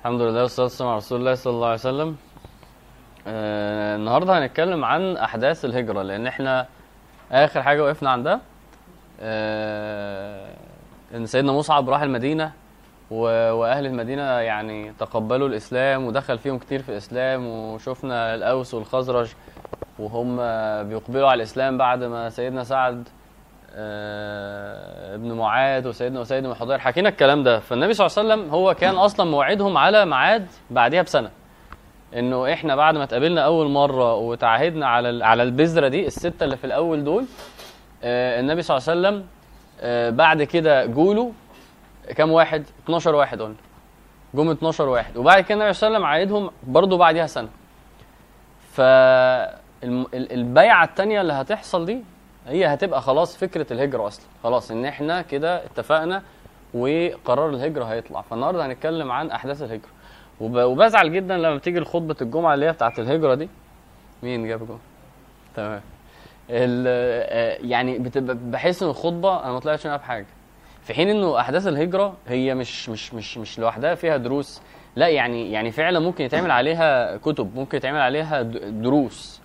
الحمد لله والصلاة والسلام على رسول الله صلى الله عليه وسلم آه النهارده هنتكلم عن أحداث الهجرة لأن احنا آخر حاجة وقفنا عندها آه إن سيدنا مصعب راح المدينة و- وأهل المدينة يعني تقبلوا الإسلام ودخل فيهم كتير في الإسلام وشفنا الأوس والخزرج وهم بيقبلوا على الإسلام بعد ما سيدنا سعد آه، ابن معاذ وسيدنا اسيد بن حضير حكينا الكلام ده فالنبي صلى الله عليه وسلم هو كان اصلا موعدهم على ميعاد بعديها بسنه انه احنا بعد ما اتقابلنا اول مره وتعهدنا على ال- على البذره دي السته اللي في الاول دول آه، النبي صلى الله عليه وسلم آه، بعد كده جوله كام واحد 12 واحد قلنا جم 12 واحد وبعد كده النبي صلى الله عليه وسلم عايدهم برضه بعديها سنه فالبيعه الثانيه اللي هتحصل دي هي هتبقى خلاص فكره الهجره اصلا خلاص ان احنا كده اتفقنا وقرار الهجره هيطلع فالنهارده هنتكلم عن احداث الهجره وب... وبزعل جدا لما بتيجي الخطبه الجمعه اللي هي بتاعت الهجره دي مين جاب جمعه تمام ال... آه، يعني بتبقى بحس ان الخطبه انا ما طلعتش منها بحاجه في حين انه احداث الهجره هي مش مش مش مش لوحدها فيها دروس لا يعني يعني فعلا ممكن يتعمل عليها كتب ممكن يتعمل عليها د- دروس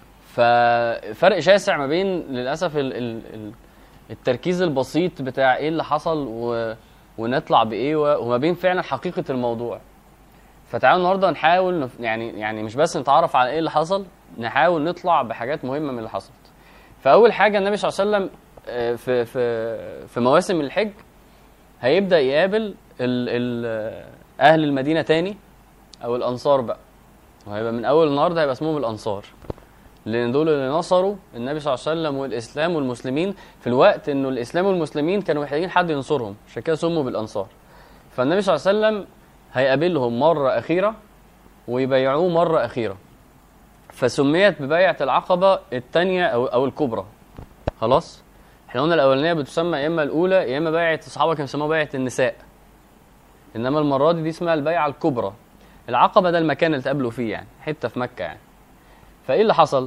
ففرق شاسع ما بين للاسف ال ال ال التركيز البسيط بتاع ايه اللي حصل و ونطلع بايه و- وما بين فعلا حقيقه الموضوع فتعالوا النهارده نحاول نف... يعني يعني مش بس نتعرف على ايه اللي حصل نحاول نطلع بحاجات مهمه من اللي حصلت فاول حاجه النبي صلى الله عليه وسلم آه، في في في مواسم الحج هيبدا يقابل ال ال اهل المدينه تاني او الانصار بقى وهيبقى من اول النهارده هيبقى اسمهم الانصار لان دول اللي نصروا النبي صلى الله عليه وسلم والاسلام والمسلمين في الوقت انه الاسلام والمسلمين كانوا محتاجين حد ينصرهم عشان كده سموا بالانصار فالنبي صلى الله عليه وسلم هيقابلهم مره اخيره ويبايعوه مره اخيره فسميت ببيعه العقبه الثانيه او او الكبرى خلاص احنا قلنا الاولانيه بتسمى يا اما الاولى يا اما بيعه الصحابه كانوا بيسموها بيعه النساء انما المره دي دي اسمها البيعه الكبرى العقبه ده المكان اللي تقابلوا فيه يعني حته في مكه يعني فايه اللي حصل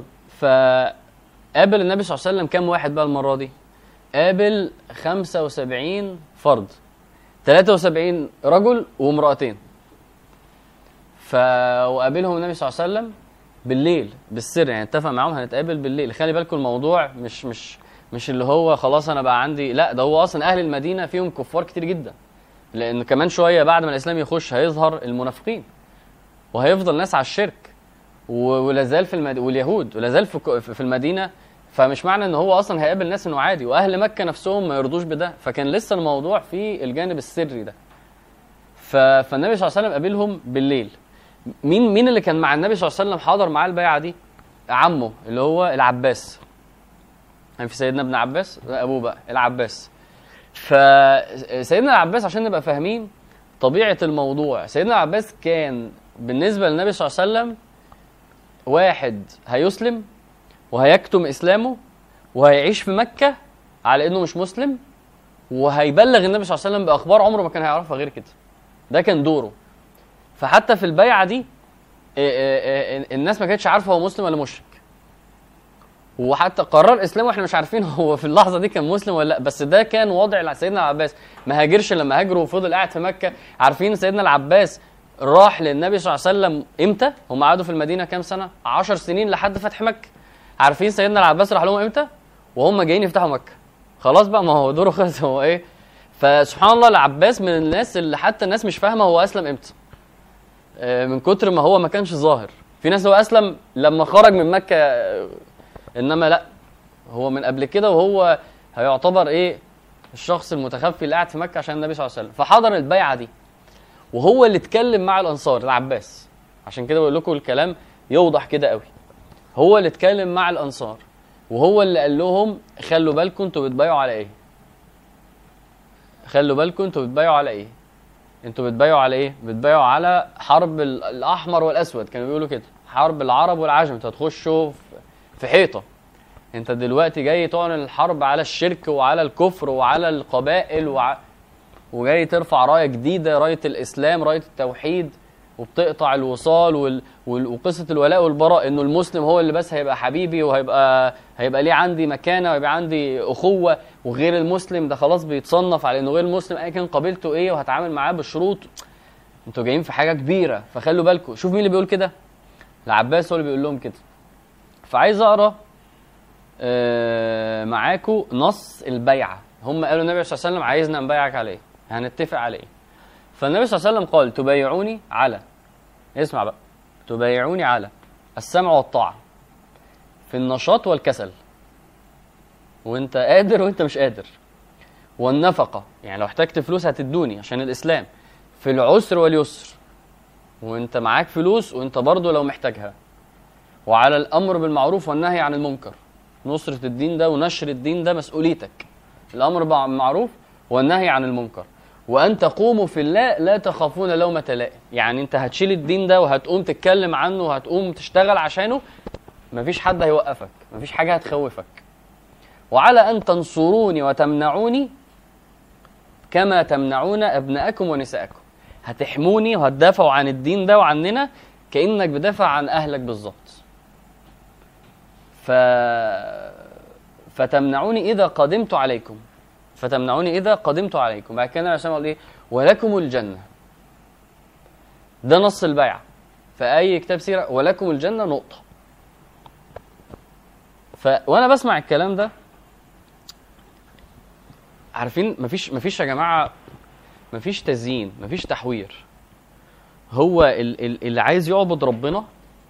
فقابل النبي صلى الله عليه وسلم كام واحد بقى المره دي قابل 75 فرد 73 رجل وامرأتين ف وقابلهم النبي صلى الله عليه وسلم بالليل بالسر يعني اتفق معاهم هنتقابل بالليل خلي بالكم الموضوع مش مش مش اللي هو خلاص انا بقى عندي لا ده هو اصلا اهل المدينه فيهم كفار كتير جدا لان كمان شويه بعد ما الاسلام يخش هيظهر المنافقين وهيفضل ناس على الشرك و- ولا زال في المد... واليهود ولا زال في ك- في المدينه فمش معنى ان هو اصلا هيقابل ناس انه عادي واهل مكه نفسهم ما يرضوش بده فكان لسه الموضوع في الجانب السري ده ف... فالنبي صلى الله عليه وسلم قابلهم بالليل مين مين اللي كان مع النبي صلى الله عليه وسلم حاضر معاه البيعه دي عمه اللي هو العباس يعني في سيدنا ابن عباس لا ابوه بقى العباس فسيدنا العباس عشان نبقى فاهمين طبيعه الموضوع سيدنا العباس كان بالنسبه للنبي صلى الله عليه وسلم واحد هيسلم وهيكتم اسلامه وهيعيش في مكه على انه مش مسلم وهيبلغ النبي صلى الله عليه وسلم باخبار عمره ما كان هيعرفها غير كده ده كان دوره فحتى في البيعه دي إيه إيه إيه الناس ما كانتش عارفه هو مسلم ولا مشرك وحتى قرار اسلامه احنا مش عارفين هو في اللحظه دي كان مسلم ولا لا بس ده كان وضع سيدنا العباس ما هاجرش لما هاجر وفضل قاعد في مكه عارفين سيدنا العباس راح للنبي صلى الله عليه وسلم امتى هم قعدوا في المدينه كام سنه 10 سنين لحد فتح مكه عارفين سيدنا العباس راح لهم امتى وهم جايين يفتحوا مكه خلاص بقى ما هو دوره خلص هو ايه فسبحان الله العباس من الناس اللي حتى الناس مش فاهمه هو اسلم امتى آه، من كتر ما هو ما كانش ظاهر في ناس هو اسلم لما خرج من مكه آه، انما لا هو من قبل كده وهو هيعتبر ايه الشخص المتخفي اللي قاعد في مكه عشان النبي صلى الله عليه وسلم فحضر البيعه دي وهو اللي اتكلم مع الانصار العباس عشان كده بقول لكم الكلام يوضح كده قوي هو اللي اتكلم مع الانصار وهو اللي قال لهم خلوا بالكم انتوا بتبايعوا على ايه خلوا بالكم انتوا بتبايعوا على ايه انتوا بتبايعوا على ايه بتبايعوا على حرب ال- الاحمر والاسود كانوا بيقولوا كده حرب العرب والعجم انتوا هتخشوا في- في حيطه انت دلوقتي جاي تعلن الحرب على الشرك وعلى الكفر وعلى القبائل وع... وجاي ترفع رايه جديده رايه الاسلام رايه التوحيد وبتقطع الوصال وال... وال... وقصه الولاء والبراء انه المسلم هو اللي بس هيبقى حبيبي وهيبقى هيبقى ليه عندي مكانه وهيبقى عندي اخوه وغير المسلم ده خلاص بيتصنف على انه غير المسلم ايا كان قبيلته ايه وهتعامل معاه بشروط انتوا جايين في حاجه كبيره فخلوا بالكم شوف مين اللي بيقول كده العباس هو اللي بيقول لهم كده فعايز اقرا آه، معاكم نص البيعه هم قالوا النبي صلى الله عليه وسلم عايزنا نبايعك على ايه هنتفق على ايه فالنبي صلى الله عليه وسلم قال تبايعوني على اسمع بقى تبايعوني على السمع والطاعه في النشاط والكسل وانت قادر وانت مش قادر والنفقه يعني لو احتجت فلوس هتدوني عشان الاسلام في العسر واليسر وانت معاك فلوس وانت برضه لو محتاجها وعلى الامر بالمعروف والنهي عن المنكر نصرة الدين ده ونشر الدين ده مسؤوليتك الامر بالمعروف والنهي عن المنكر وان تقوموا في الله لا تخافون لومة لائم يعني انت هتشيل الدين ده وهتقوم تتكلم عنه وهتقوم تشتغل عشانه مفيش حد هيوقفك مفيش حاجة هتخوفك وعلى ان تنصروني وتمنعوني كما تمنعون ابناءكم ونساءكم هتحموني وهتدافعوا عن الدين ده وعننا كانك بدافع عن اهلك بالظبط ف فتمنعوني اذا قدمت عليكم فتمنعوني اذا قدمت عليكم بعد كده النبي قال ايه ولكم الجنه ده نص البيعه في اي كتاب سيره ولكم الجنه نقطه ف وانا بسمع الكلام ده عارفين مفيش مفيش يا جماعه مفيش تزيين مفيش تحوير هو ال- ال- اللي عايز يعبد ربنا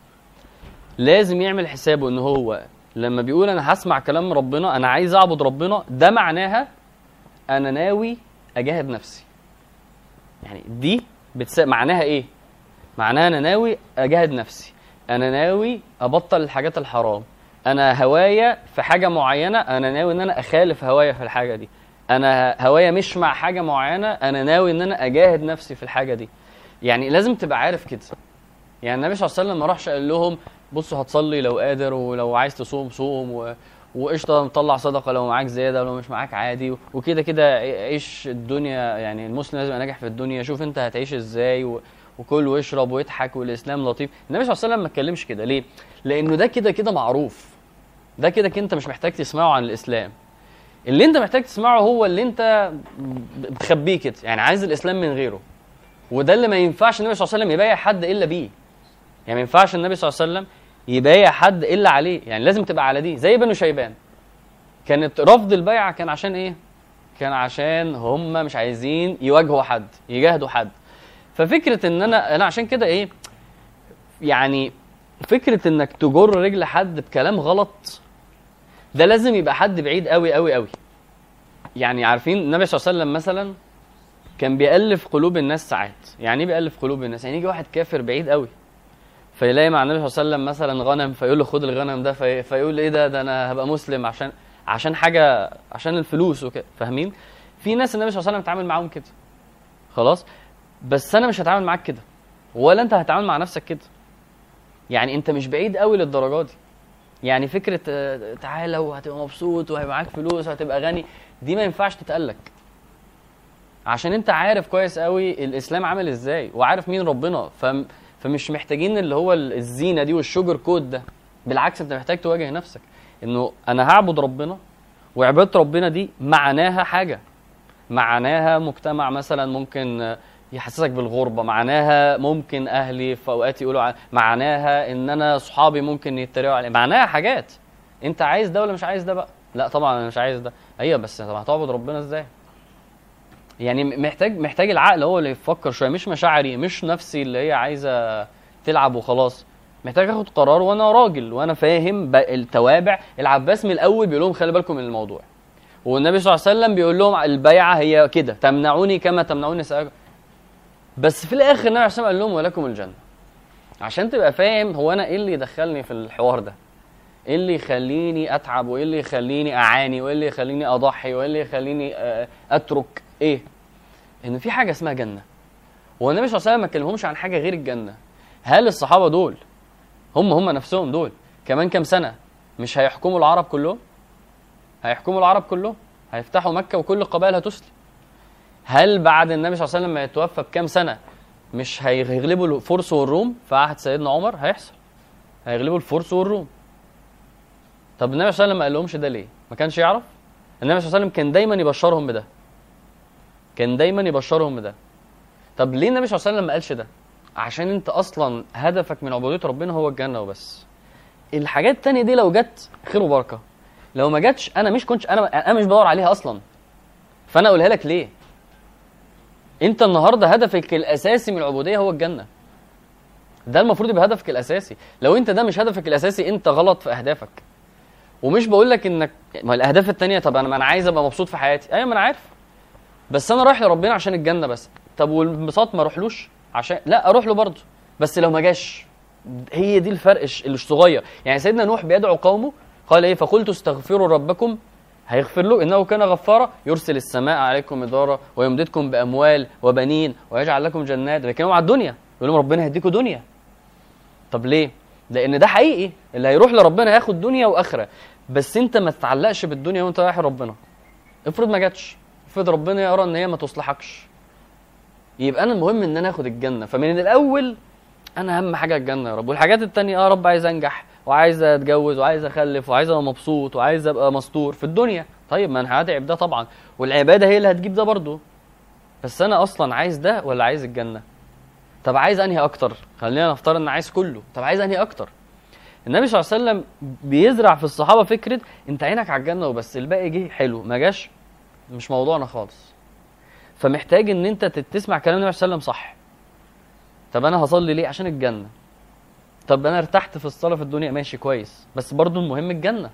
لازم يعمل حسابه ان هو لما بيقول انا هسمع كلام ربنا انا عايز اعبد ربنا ده معناها انا ناوي اجاهد نفسي يعني دي بتس... معناها ايه معناها انا ناوي اجاهد نفسي انا ناوي ابطل الحاجات الحرام انا هوايا في حاجه معينه انا ناوي ان انا اخالف هوايا في الحاجه دي انا هوايا مش مع حاجه معينه انا ناوي ان انا اجاهد نفسي في الحاجه دي يعني لازم تبقى عارف كده يعني النبي صلى الله عليه وسلم ما راحش قال لهم بصوا هتصلي لو قادر ولو عايز تصوم صوم و... وقشطه مطلع صدقه لو معاك زياده ولو مش معاك عادي وكده كده عيش الدنيا يعني المسلم لازم يبقى ناجح في الدنيا شوف انت هتعيش ازاي و... وكل واشرب واضحك والاسلام لطيف النبي صلى الله عليه وسلم ما اتكلمش كده ليه لانه ده كده كده معروف ده كده كده انت مش محتاج تسمعه عن الاسلام اللي انت محتاج تسمعه هو اللي انت بتخبيه كده يعني عايز الاسلام من غيره وده اللي ما ينفعش النبي صلى الله عليه وسلم يبايع حد الا بيه يعني ما ينفعش النبي صلى الله عليه وسلم يبايع حد الا عليه يعني لازم تبقى على دي زي بنو شيبان كانت رفض البيعه كان عشان ايه كان عشان هم مش عايزين يواجهوا حد يجاهدوا حد ففكره ان انا انا عشان كده ايه يعني فكره انك تجر رجل حد بكلام غلط ده لازم يبقى حد بعيد قوي قوي قوي يعني عارفين النبي صلى الله عليه وسلم مثلا كان بيألف قلوب الناس ساعات يعني ايه بيألف قلوب الناس يعني يجي واحد كافر بعيد قوي فيلاقي مع النبي صلى الله عليه وسلم مثلا غنم فيقول له خد الغنم ده في فيقول ايه ده ده انا هبقى مسلم عشان عشان حاجه عشان الفلوس وكده فاهمين في ناس النبي صلى الله عليه وسلم اتعامل معاهم كده خلاص بس انا مش هتعامل معاك كده ولا انت هتتعامل مع نفسك كده يعني انت مش بعيد قوي للدرجه دي يعني فكره آه، تعالى وهتبقى مبسوط وهيبقى معاك فلوس وهتبقى غني دي ما ينفعش تتقلك عشان انت عارف كويس قوي الاسلام عامل ازاي وعارف مين ربنا فم فمش محتاجين اللي هو ال- الزينه دي والشوجر كود ده بالعكس انت محتاج تواجه نفسك انه انا هعبد ربنا وعباده ربنا دي معناها حاجه معناها مجتمع مثلا ممكن آه، يحسسك بالغربه معناها ممكن اهلي في اوقات يقولوا ع- معناها ان انا صحابي ممكن يتريقوا علي معناها حاجات انت عايز ده ولا مش عايز ده بقى لا طبعا انا مش عايز ده ايوه بس طب هتعبد ربنا ازاي يعني م- محتاج محتاج العقل هو اللي يفكر شويه مش مشاعري مش نفسي اللي هي عايزه تلعب وخلاص محتاج اخد قرار وانا راجل وانا فاهم ب- التوابع العباس من الاول بيقول لهم خلي بالكم من الموضوع والنبي صلى الله عليه وسلم بيقول لهم البيعه هي كده تمنعوني كما تمنعون نساءكم بس في الاخر النبي عليه الصلاه والسلام قال لهم ولكم الجنه عشان تبقى فاهم هو انا ايه اللي يدخلني في الحوار ده ايه اللي يخليني اتعب وايه اللي يخليني اعاني وايه اللي يخليني اضحي وايه اللي يخليني آه، اترك ايه ان في حاجه اسمها جنه والنبي صلى الله عليه وسلم ما كلمهمش عن حاجه غير الجنه هل الصحابه دول هم هم نفسهم دول كمان كام سنه مش هيحكموا العرب كلهم هيحكموا العرب كلهم هيفتحوا مكه وكل القبائل هتسلم هل بعد النبي صلى الله عليه وسلم ما يتوفى بكام سنه مش هيغلبوا الفرس والروم في عهد سيدنا عمر هيحصل هيغلبوا الفرس والروم طب النبي صلى الله عليه وسلم ما قالهمش ده ليه ما كانش يعرف النبي صلى الله عليه وسلم كان دايما يبشرهم بده كان دايما يبشرهم بده طب ليه النبي صلى الله عليه وسلم ما قالش ده عشان انت اصلا هدفك من عبوديه ربنا هو الجنه وبس الحاجات التانية دي لو جت خير وبركه لو ما جاتش انا مش كنتش انا انا مش بدور عليها اصلا فانا اقولها لك ليه انت النهارده هدفك الاساسي من العبوديه هو الجنه ده المفروض يبقى هدفك الاساسي لو انت ده مش هدفك الاساسي انت غلط في اهدافك ومش بقول لك انك ما الاهداف التانية طب انا ما انا عايز ابقى مبسوط في حياتي ايوه ما انا عارف بس انا رايح لربنا عشان الجنه بس طب والانبساط ما اروحلوش عشان لا اروح له برضه بس لو ما جاش هي دي الفرق الش- الصغير يعني سيدنا نوح بيدعو قومه قال ايه فقلت استغفروا ربكم هيغفر له انه كان غفارا يرسل السماء عليكم مدرارا ويمددكم باموال وبنين ويجعل لكم جنات بيتكلموا على الدنيا يقول لهم ربنا هيديكم دنيا طب ليه لان ده حقيقي اللي هيروح لربنا هياخد دنيا واخره بس انت ما تتعلقش بالدنيا وانت رايح لربنا افرض ما جاتش افرض ربنا يرى ان هي ما تصلحكش يبقى انا المهم ان انا اخد الجنه فمن الاول انا اهم حاجه الجنه يا رب والحاجات التانية اه يا رب عايز انجح وعايز اتجوز وعايز اخلف وعايز ابقى مبسوط وعايز ابقى مستور في الدنيا طيب ما انا هدعي بده طبعا والعباده هي اللي هتجيب ده برضه بس انا اصلا عايز ده ولا عايز الجنه طب عايز انهي اكتر خلينا نفترض ان عايز كله طب عايز انهي اكتر النبي صلى الله عليه وسلم بيزرع في الصحابه فكره انت عينك على الجنه وبس الباقي جه حلو ما جاش مش موضوعنا خالص فمحتاج ان انت تسمع كلام النبي صلى الله عليه وسلم صح طب انا هصلي ليه عشان الجنه طب انا ارتحت في الصلاه في الدنيا ماشي كويس بس برضو المهم الجنه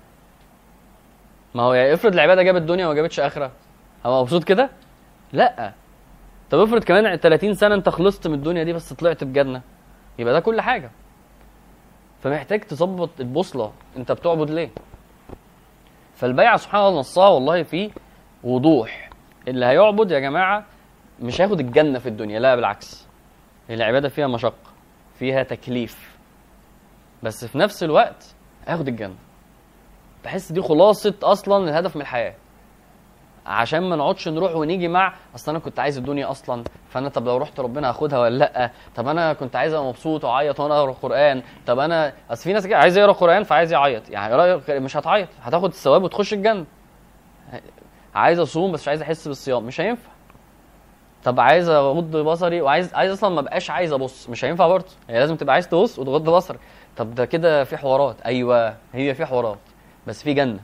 ما هو يعني افرض العباده جابت دنيا وما جابتش اخره هو مبسوط كده لا طب افرض كمان 30 سنه انت خلصت من الدنيا دي بس طلعت بجنه يبقى ده كل حاجه فمحتاج تظبط البوصله انت بتعبد ليه فالبيعه سبحان الله نصها والله في وضوح اللي هيعبد يا جماعه مش هياخد الجنه في الدنيا لا بالعكس العباده فيها مشقه فيها تكليف بس في نفس الوقت هياخد الجنه بحس دي خلاصه اصلا الهدف من الحياه عشان ما نقعدش نروح ونيجي مع اصل انا كنت عايز الدنيا اصلا فانا طب لو رحت ربنا هاخدها ولا لا طب انا كنت عايز ابقى مبسوط واعيط وانا اقرا قران طب انا اصل في ناس كده عايز يقرا قران فعايز يعيط يعني رأيك مش هتعيط هتاخد الثواب وتخش الجنه عايز اصوم بس مش عايز احس بالصيام مش هينفع طب عايز اغض بصري وعايز عايز اصلا ما بقاش عايز ابص مش هينفع برضه هي لازم تبقى عايز تبص وتغض بصرك طب ده كده في حوارات ايوه هي في حوارات بس في جنه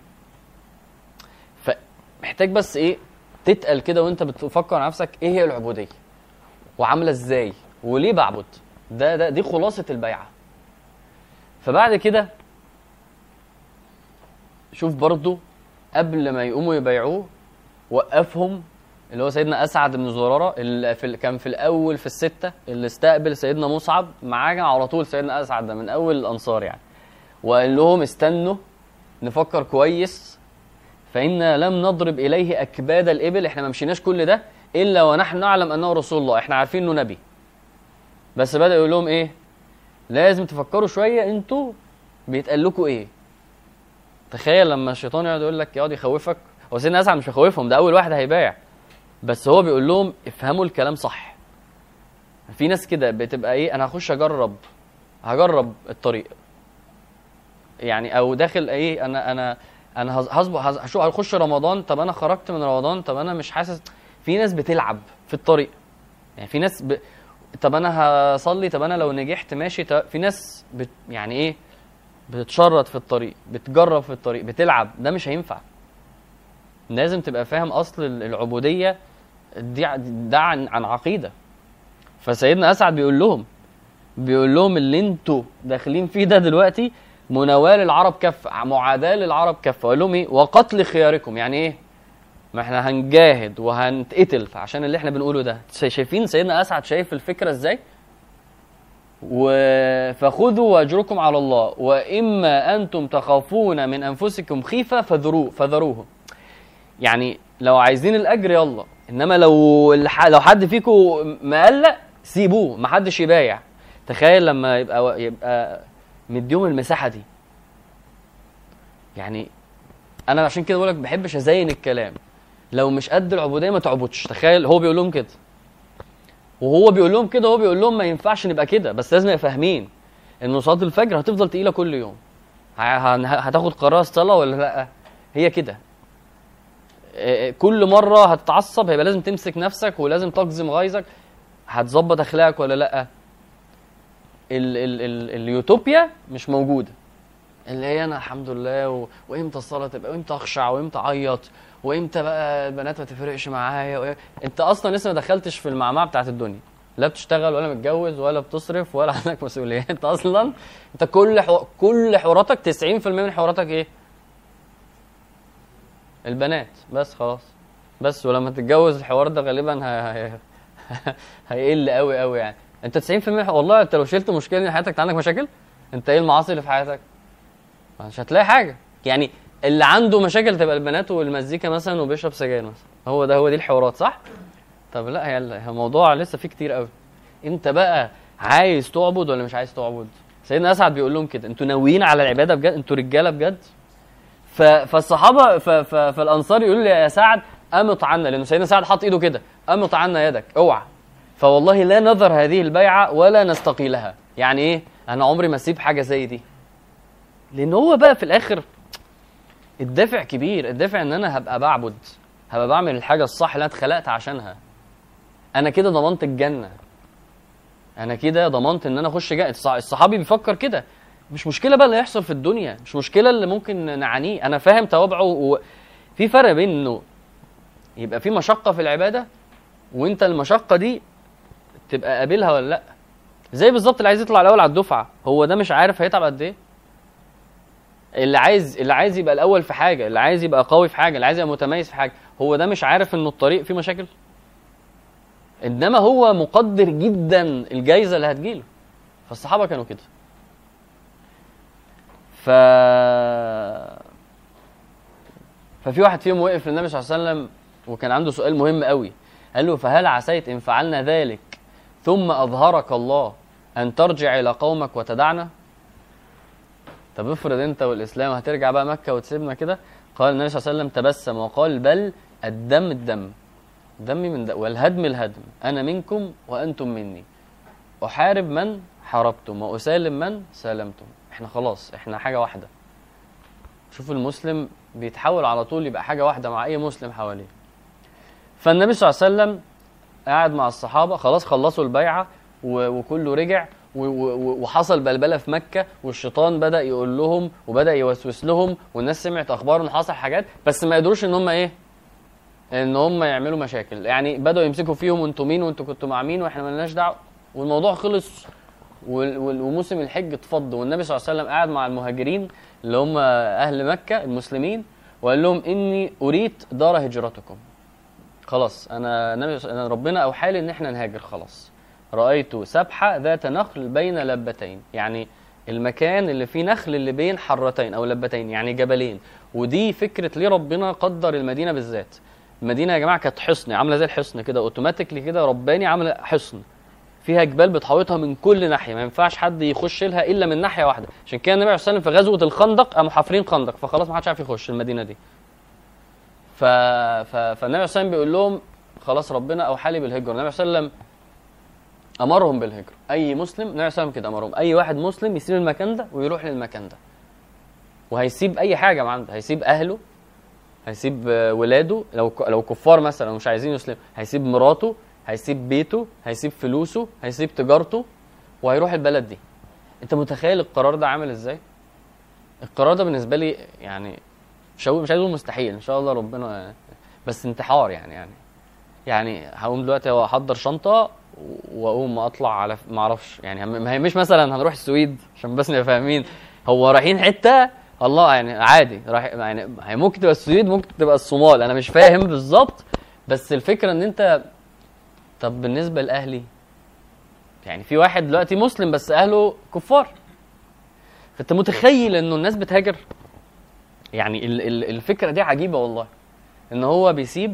فمحتاج بس ايه تتقل كده وانت بتفكر على نفسك ايه هي العبوديه وعامله ازاي وليه بعبد ده ده دي خلاصه البيعه فبعد كده شوف برضو قبل ما يقوموا يبيعوه وقفهم اللي هو سيدنا اسعد بن زراره اللي في ال- كان في الاول في السته اللي استقبل سيدنا مصعب معاه على طول سيدنا اسعد ده من اول الانصار يعني وقال لهم استنوا نفكر كويس فإنا لم نضرب إليه أكباد الإبل إحنا ما مشيناش كل ده إلا ونحن نعلم أنه رسول الله إحنا عارفين إنه نبي بس بدأ يقول لهم إيه لازم تفكروا شوية أنتوا بيتقال لكم إيه تخيل لما الشيطان يقعد يقول لك يقعد يخوفك هو سيدنا أسعد مش هيخوفهم ده أول واحد هيبايع بس هو بيقول لهم افهموا الكلام صح في ناس كده بتبقى ايه انا هخش اجرب هجرب الطريق يعني او داخل ايه انا انا انا هز- هظبط هز- هشوف هخش رمضان طب انا خرجت من رمضان طب انا مش حاسس في ناس بتلعب في الطريق يعني في ناس ب... طب انا هصلي طب انا لو نجحت ماشي طب في ناس بت... يعني ايه بتتشرط في الطريق بتجرب في الطريق بتلعب ده مش هينفع لازم تبقى فاهم اصل العبوديه دي ع- ده عن, عن عقيده فسيدنا اسعد بيقول لهم بيقول لهم اللي انتوا داخلين فيه ده دلوقتي مناوال العرب كفه معاداه للعرب كفه قال لهم ايه وقتل خياركم يعني ايه ما احنا هنجاهد وهنتقتل عشان اللي احنا بنقوله ده شايفين سيدنا اسعد شايف الفكره ازاي و... فخذوا واجركم على الله واما انتم تخافون من انفسكم خيفه فذروه فذروه يعني لو عايزين الاجر يلا انما لو الح... لو حد فيكم مقلق سيبوه ما حدش يبايع تخيل لما يبقى يبقى مديهم المساحه دي يعني انا عشان كده بقول لك ما بحبش ازين الكلام لو مش قد العبوديه ما تعبدش تخيل هو بيقول لهم كده وهو بيقول لهم كده هو بيقول لهم ما ينفعش نبقى كده بس لازم نبقى فاهمين ان صلاه الفجر هتفضل تقيله كل يوم ه- هن- هتاخد قرار الصلاه ولا لا هي كده إيه، كل مره هتتعصب هيبقى لازم تمسك نفسك ولازم تقزم غيظك هتظبط اخلاقك ولا لا ال ال ال اليوتوبيا مش موجوده اللي هي انا الحمد لله و... وامتى الصلاه تبقى وامتى اخشع وامتى اعيط وامتى بقى البنات ما تفرقش معايا و... انت اصلا لسه ما دخلتش في المعمعه بتاعت الدنيا لا بتشتغل ولا متجوز ولا بتصرف ولا عندك مسؤوليات انت اصلا انت كل حو... كل حواراتك 90% من حواراتك ايه البنات بس خلاص بس ولما تتجوز الحوار ده غالبا ه... ه... هيقل قوي قوي يعني انت 90% من والله انت لو شلت مشكله من حياتك انت عندك مشاكل انت ايه المعاصي اللي في حياتك مش هتلاقي حاجه يعني اللي عنده مشاكل تبقى البنات والمزيكا مثلا وبيشرب سجاير مثلا هو ده هو دي الحوارات صح طب لا هي الموضوع لسه فيه كتير قوي انت بقى عايز تعبد ولا مش عايز تعبد سيدنا اسعد بيقول لهم كده انتوا ناويين على العباده بجد انتوا رجاله بجد ف... فالصحابه ف... ف... فالانصار يقولوا لي يا سعد امط عنا لانه سيدنا سعد حط ايده كده امط عنا يدك اوعى فوالله لا نذر هذه البيعه ولا نستقيلها يعني ايه انا عمري ما اسيب حاجه زي دي لان هو بقى في الاخر الدافع كبير الدافع ان انا هبقى بعبد هبقى بعمل الحاجه الصح اللي انا اتخلقت عشانها انا كده ضمنت الجنه انا كده ضمنت ان انا اخش جنه الصحابي بيفكر كده مش مشكله بقى اللي هيحصل في الدنيا مش مشكله اللي ممكن نعانيه انا فاهم توابعه وفي فرق بين انه يبقى في مشقه في العباده وانت المشقه دي تبقى قابلها ولا لا زي بالظبط اللي عايز يطلع الاول على الدفعه هو ده مش عارف هيتعب قد ايه اللي عايز اللي عايز يبقى الاول في حاجه اللي عايز يبقى قوي في حاجه اللي عايز يبقى متميز في حاجه هو ده مش عارف ان الطريق فيه مشاكل انما هو مقدر جدا الجايزه اللي هتجيله فالصحابه كانوا كده ف ففي واحد فيهم وقف للنبي صلى الله عليه وسلم وكان عنده سؤال مهم قوي قال له فهل عسيت ان فعلنا ذلك ثم اظهرك الله ان ترجع الى قومك وتدعنا طب افرض انت والاسلام هترجع بقى مكه وتسيبنا كده قال النبي صلى الله عليه وسلم تبسم وقال بل الدم الدم دمي من دم والهدم الهدم انا منكم وانتم مني احارب من حاربتم واسالم من سالمتم احنا خلاص احنا حاجه واحده شوف المسلم بيتحول على طول يبقى حاجه واحده مع اي مسلم حواليه فالنبي صلى الله عليه وسلم قاعد مع الصحابه خلاص خلصوا البيعه وكله رجع وحصل بلبله في مكه والشيطان بدا يقول لهم وبدا يوسوس لهم والناس سمعت اخبار ان حصل حاجات بس ما يقدروش ان هم ايه ان هم يعملوا مشاكل يعني بداوا يمسكوا فيهم وانتوا مين وانتوا كنتوا مع مين واحنا مالناش دعوه والموضوع خلص وموسم الحج اتفض والنبي صلى الله عليه وسلم قاعد مع المهاجرين اللي هم اهل مكه المسلمين وقال لهم اني اريد دار هجرتكم خلاص انا نبي انا ربنا اوحى لي ان احنا نهاجر خلاص رايت سبحه ذات نخل بين لبتين يعني المكان اللي فيه نخل اللي بين حرتين او لبتين يعني جبلين ودي فكره ليه ربنا قدر المدينه بالذات المدينه يا جماعه كانت حصن عامله زي الحصن كده اوتوماتيكلي كده رباني عامله حصن فيها جبال بتحوطها من كل ناحيه ما ينفعش حد يخش لها الا من ناحيه واحده عشان كده النبي عليه الصلاه والسلام في غزوه الخندق قاموا حافرين خندق فخلاص ما حدش عارف يخش المدينه دي ف... ف... فالنبي عليه الصلاه والسلام بيقول لهم خلاص ربنا اوحى لي بالهجره النبي عليه الصلاه والسلام امرهم بالهجره اي مسلم النبي عليه الصلاه والسلام كده امرهم اي واحد مسلم يسيب المكان ده ويروح للمكان ده وهيسيب اي حاجه معاه هيسيب اهله هيسيب ولاده لو لو كفار مثلا ومش عايزين يسلموا هيسيب مراته هيسيب بيته هيسيب فلوسه هيسيب تجارته وهيروح البلد دي انت متخيل القرار ده عامل ازاي القرار ده بالنسبه لي يعني مش مش عايز اقول مستحيل ان شاء الله ربنا بس انتحار يعني يعني يعني هقوم دلوقتي احضر شنطه واقوم اطلع على ما اعرفش يعني ما هي مش مثلا هنروح السويد عشان بس نبقى فاهمين هو رايحين حته الله يعني عادي راح يعني هي ممكن تبقى السويد ممكن تبقى الصومال انا مش فاهم بالظبط بس الفكره ان انت طب بالنسبه لاهلي يعني في واحد دلوقتي مسلم بس اهله كفار فانت متخيل انه الناس بتهاجر يعني ال- ال- الفكره دي عجيبه والله ان هو بيسيب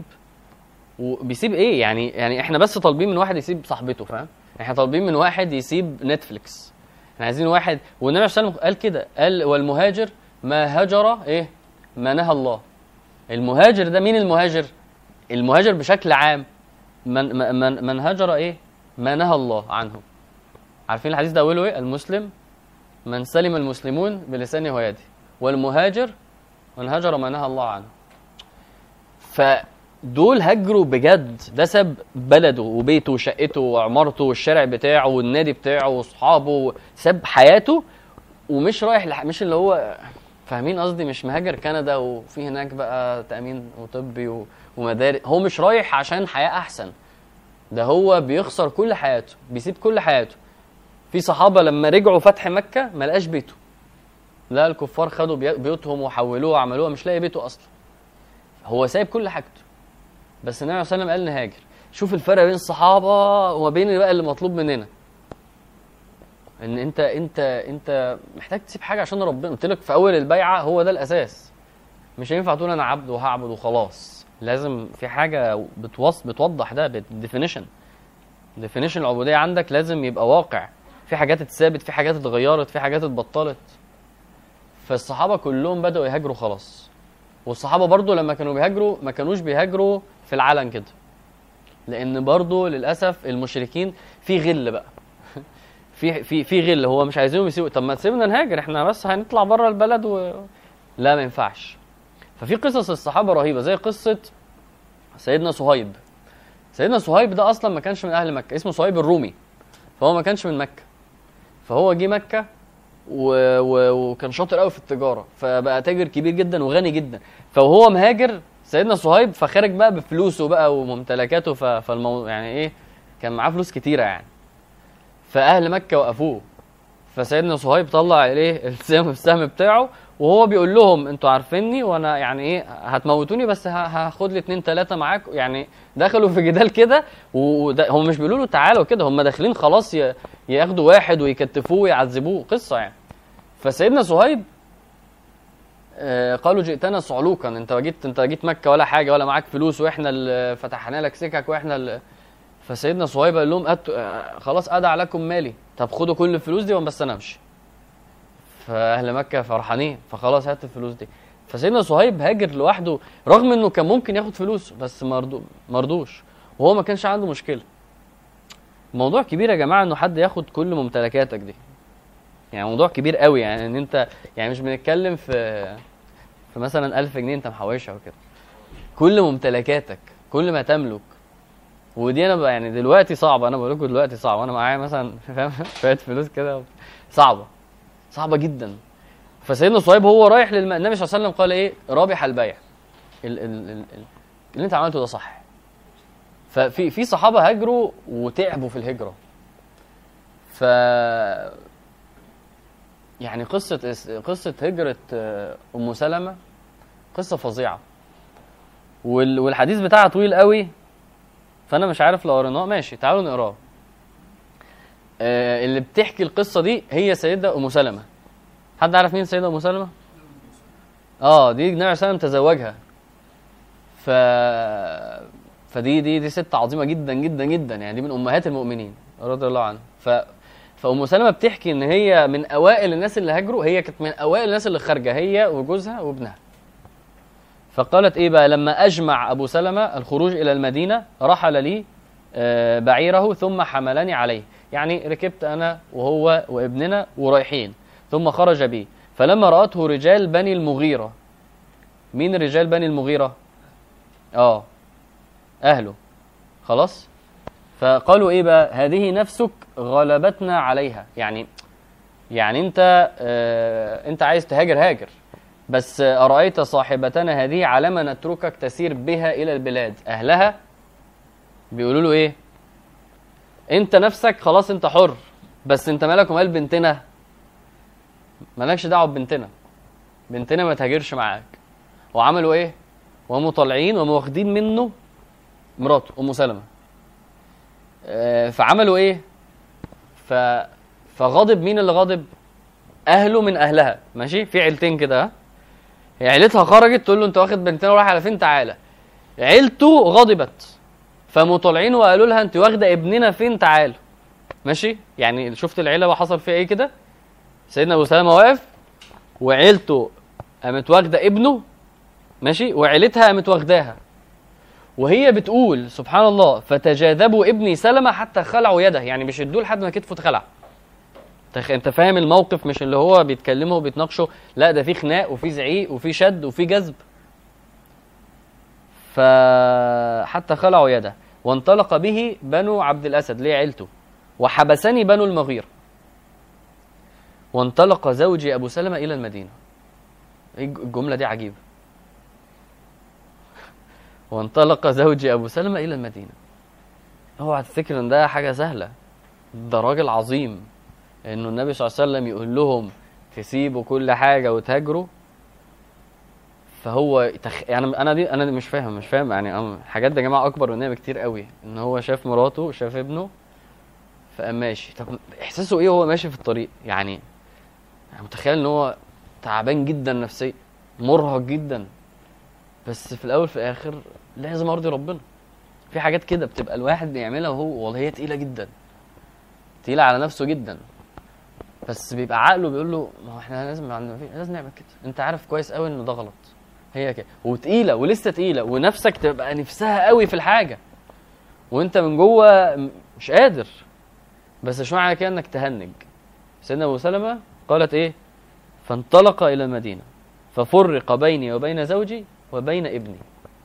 وبيسيب ايه يعني يعني احنا بس طالبين من واحد يسيب صاحبته فاهم احنا طالبين من واحد يسيب نتفليكس احنا عايزين واحد والنبي صلى الله عليه وسلم قال كده قال والمهاجر ما هجر ايه ما نهى الله المهاجر ده مين المهاجر المهاجر بشكل عام من من من هجر ايه ما نهى الله عنه عارفين الحديث ده اوله ايه المسلم من سلم المسلمون بلسانه ويده والمهاجر من هجر ما نهى الله عنه دول هاجروا بجد ده ساب بلده وبيته وشقته وعمارته والشارع بتاعه والنادي بتاعه واصحابه ساب حياته ومش رايح لح... مش اللي هو فاهمين قصدي مش مهاجر كندا وفي هناك بقى تامين وطبي و... ومدارس هو مش رايح عشان حياه احسن ده هو بيخسر كل حياته بيسيب كل حياته في صحابه لما رجعوا فتح مكه ما لقاش بيته لا الكفار خدوا بي- بيوتهم وحولوها وعملوها مش لاقي بيته اصلا هو سايب كل حاجته بس النبي صلى الله عليه وسلم قال نهاجر شوف الفرق بين الصحابه وما بين بقى اللي مطلوب مننا ان انت انت انت محتاج تسيب حاجه عشان ربنا قلت لك في اول البيعه هو ده الاساس مش هينفع تقول انا عبد وهعبد وخلاص لازم في حاجه بتوص بتوضح ده بالديفينيشن ديفينيشن العبوديه عندك لازم يبقى واقع في حاجات اتثابت في حاجات اتغيرت في حاجات اتبطلت فالصحابه كلهم بداوا يهاجروا خلاص والصحابه برضو لما كانوا بيهاجروا ما كانوش بيهاجروا في العلن كده لان برضو للاسف المشركين في غل بقى في في في غل هو مش عايزينهم يسيبوا طب ما تسيبنا نهاجر احنا بس هنطلع بره البلد و... لا ما ينفعش ففي قصص الصحابه رهيبه زي قصه سيدنا صهيب سيدنا صهيب ده اصلا ما كانش من اهل مكه اسمه صهيب الرومي فهو ما كانش من مكه فهو جه مكه و... و... وكان شاطر قوي في التجاره فبقى تاجر كبير جدا وغني جدا فوهو مهاجر سيدنا صهيب فخارج بقى بفلوسه بقى وممتلكاته ف... فالموضوع يعني ايه كان معاه فلوس كتيره يعني فاهل مكه وقفوه فسيدنا صهيب طلع عليه السهم السهم بتاعه وهو بيقول لهم انتوا عارفيني وانا يعني ايه هتموتوني بس ه- هاخد لي اتنين تلاته معاكم يعني دخلوا في جدال كده وده هم مش بيقولوا له تعالوا كده هم داخلين خلاص ي- ياخدوا واحد ويكتفوه ويعذبوه قصه يعني فسيدنا صهيب آه، قالوا جئتنا صعلوكا انت جيت انت جيت مكه ولا حاجه ولا معاك فلوس واحنا اللي فتحنا لك سكك واحنا اللي فسيدنا صهيب قال لهم أت... آه، خلاص ادع لكم مالي طب خدوا كل الفلوس دي بس انا امشي فاهل مكه فرحانين فخلاص هات الفلوس دي فسيدنا صهيب هاجر لوحده رغم انه كان ممكن ياخد فلوس بس مرضو مرضوش وهو ما كانش عنده مشكله موضوع كبير يا جماعه انه حد ياخد كل ممتلكاتك دي يعني موضوع كبير قوي يعني ان انت يعني مش بنتكلم في في مثلا 1000 جنيه انت محوشها وكده كل ممتلكاتك كل ما تملك ودي انا بقى يعني دلوقتي صعبه انا بقول لكم دلوقتي صعبه انا معايا مثلا فاهم شويه فلوس كده صعبه صعبه جدا فسيدنا صهيب هو رايح للم... النبي صلى الله عليه وسلم قال ايه رابح البيع ال... ال... ال... ال... اللي انت عملته ده صح ففي في صحابه هاجروا وتعبوا في الهجره ف يعني قصه قصه هجره آه، ام سلمه قصه فظيعه وال... والحديث بتاعها طويل قوي فانا مش عارف لو قريناه ماشي تعالوا نقراه آه اللي بتحكي القصه دي هي سيده ام سلمه حد عارف مين سيده ام سلمه اه دي النبي صلى الله عليه وسلم تزوجها ف فدي دي دي ست عظيمه جدا جدا جدا يعني دي من امهات المؤمنين رضي الله عنها ف فام سلمه بتحكي ان هي من اوائل الناس اللي هاجروا هي كانت من اوائل الناس اللي خارجه هي وجوزها وابنها فقالت ايه بقى لما اجمع ابو سلمه الخروج الى المدينه رحل لي آه، بعيره ثم حملني عليه يعني ركبت انا وهو وابننا ورايحين ثم خرج بي فلما راته رجال بني المغيره مين رجال بني المغيره اه اهله خلاص فقالوا ايه بقى هذه نفسك غلبتنا عليها يعني يعني انت آه انت عايز تهاجر هاجر بس أرأيت صاحبتنا هذه على ما نتركك تسير بها إلى البلاد أهلها بيقولوا له إيه أنت نفسك خلاص أنت حر بس أنت مالك ومال بنتنا مالكش دعوة ببنتنا بنتنا ما تهاجرش معاك وعملوا إيه وهم طالعين وهم واخدين منه مراته أم سلمة آه، فعملوا إيه ف فغضب مين اللي غضب أهله من أهلها ماشي في عيلتين كده ها هي عيلتها خرجت تقول له انت واخد بنتنا ورايح على فين تعالى عيلته غضبت فقاموا طالعين وقالوا لها انت واخده ابننا فين تعالوا ماشي يعني شفت العيله وحصل فيها ايه كده سيدنا ابو سلمه واقف وعيلته قامت واخده ابنه ماشي وعيلتها قامت واخداها وهي بتقول سبحان الله فتجاذبوا ابني سلمه حتى خلعوا يده يعني بيشدوه لحد ما كتفه اتخلع تخ... انت فاهم الموقف مش اللي هو بيتكلموا وبيتناقشوا لا ده في خناق وفي زعيق وفي شد وفي جذب فحتى خلعوا يده وانطلق به بنو عبد الاسد ليه عيلته وحبسني بنو المغيرة وانطلق زوجي ابو سلمة الى المدينة ايه الجملة دي عجيبة وانطلق زوجي ابو سلمة الى المدينة اوعى تفتكر ان ده حاجة سهلة ده راجل عظيم انه النبي صلى الله عليه وسلم يقول لهم تسيبوا كل حاجة وتهاجروا فهو تخ... يعني انا دي انا دي مش فاهم مش فاهم يعني أنا- الحاجات دي يا جماعه اكبر مننا بكتير قوي ان هو شاف مراته شاف ابنه فقام ماشي طب احساسه ايه وهو ماشي في الطريق يعني انا متخيل ان هو تعبان جدا نفسيا مرهق جدا بس في الاول في الاخر لازم ارضي ربنا في حاجات كده بتبقى الواحد بيعملها وهو والله هي تقيله جدا تقيله على نفسه جدا بس بيبقى عقله بيقول له ما هو احنا لازم عندنا في- لازم نعمل كده انت عارف كويس قوي انه ده غلط هي كده وتقيله ولسه تقيله ونفسك تبقى نفسها قوي في الحاجه وانت من جوه م- مش قادر بس مش معنى كده انك تهنج سيدنا ابو سلمه قالت ايه فانطلق الى المدينه ففرق بيني وبين زوجي وبين ابني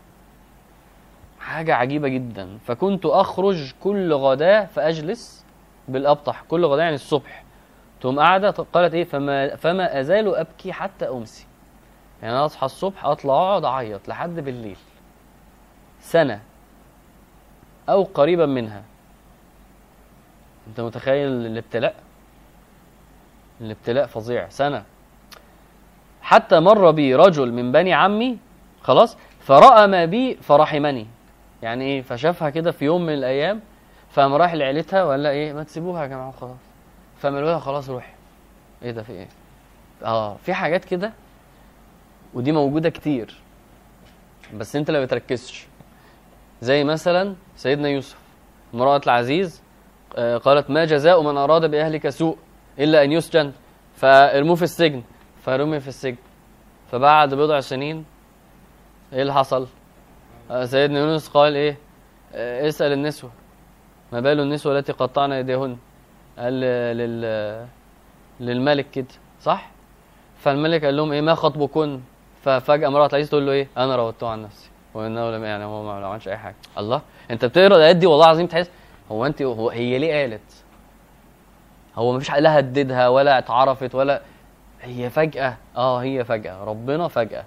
حاجه عجيبه جدا فكنت اخرج كل غداة فاجلس بالابطح كل غداة يعني الصبح تقوم قاعده قالت ايه فما فما ازال ابكي حتى امسي يعني انا اصحى الصبح اطلع اقعد اعيط لحد بالليل سنه او قريبا منها انت متخيل الابتلاء الابتلاء فظيع سنه حتى مر بي رجل من بني عمي خلاص فراى ما بي فرحمني يعني ايه فشافها كده في يوم من الايام فقام رايح لعيلتها ولا ايه ما تسيبوها يا جماعه خلاص فقالوا لها خلاص روحي ايه ده في ايه اه في حاجات كده ودي موجوده كتير بس انت اللي بتركزش زي مثلا سيدنا يوسف امرأة العزيز آه، قالت ما جزاء من أراد بأهلك سوء إلا أن يسجن فارموه في السجن فرمي في السجن فبعد بضع سنين إيه اللي حصل؟ آه، سيدنا يونس قال إيه؟ آه، اسأل النسوة ما بال النسوة التي قطعن أيديهن؟ قال لل للملك كده صح؟ فالملك قال لهم ايه ما خطبكن ففجاه امراه العزيز تقول له ايه انا راودته عن نفسي وانه لم يعني هو ما عملش اي حاجه الله انت بتقرا الايات دي والله العظيم تحس هو انت هو هي ليه قالت هو ما فيش لا هددها ولا اتعرفت ولا هي فجاه اه هي فجاه ربنا فجاه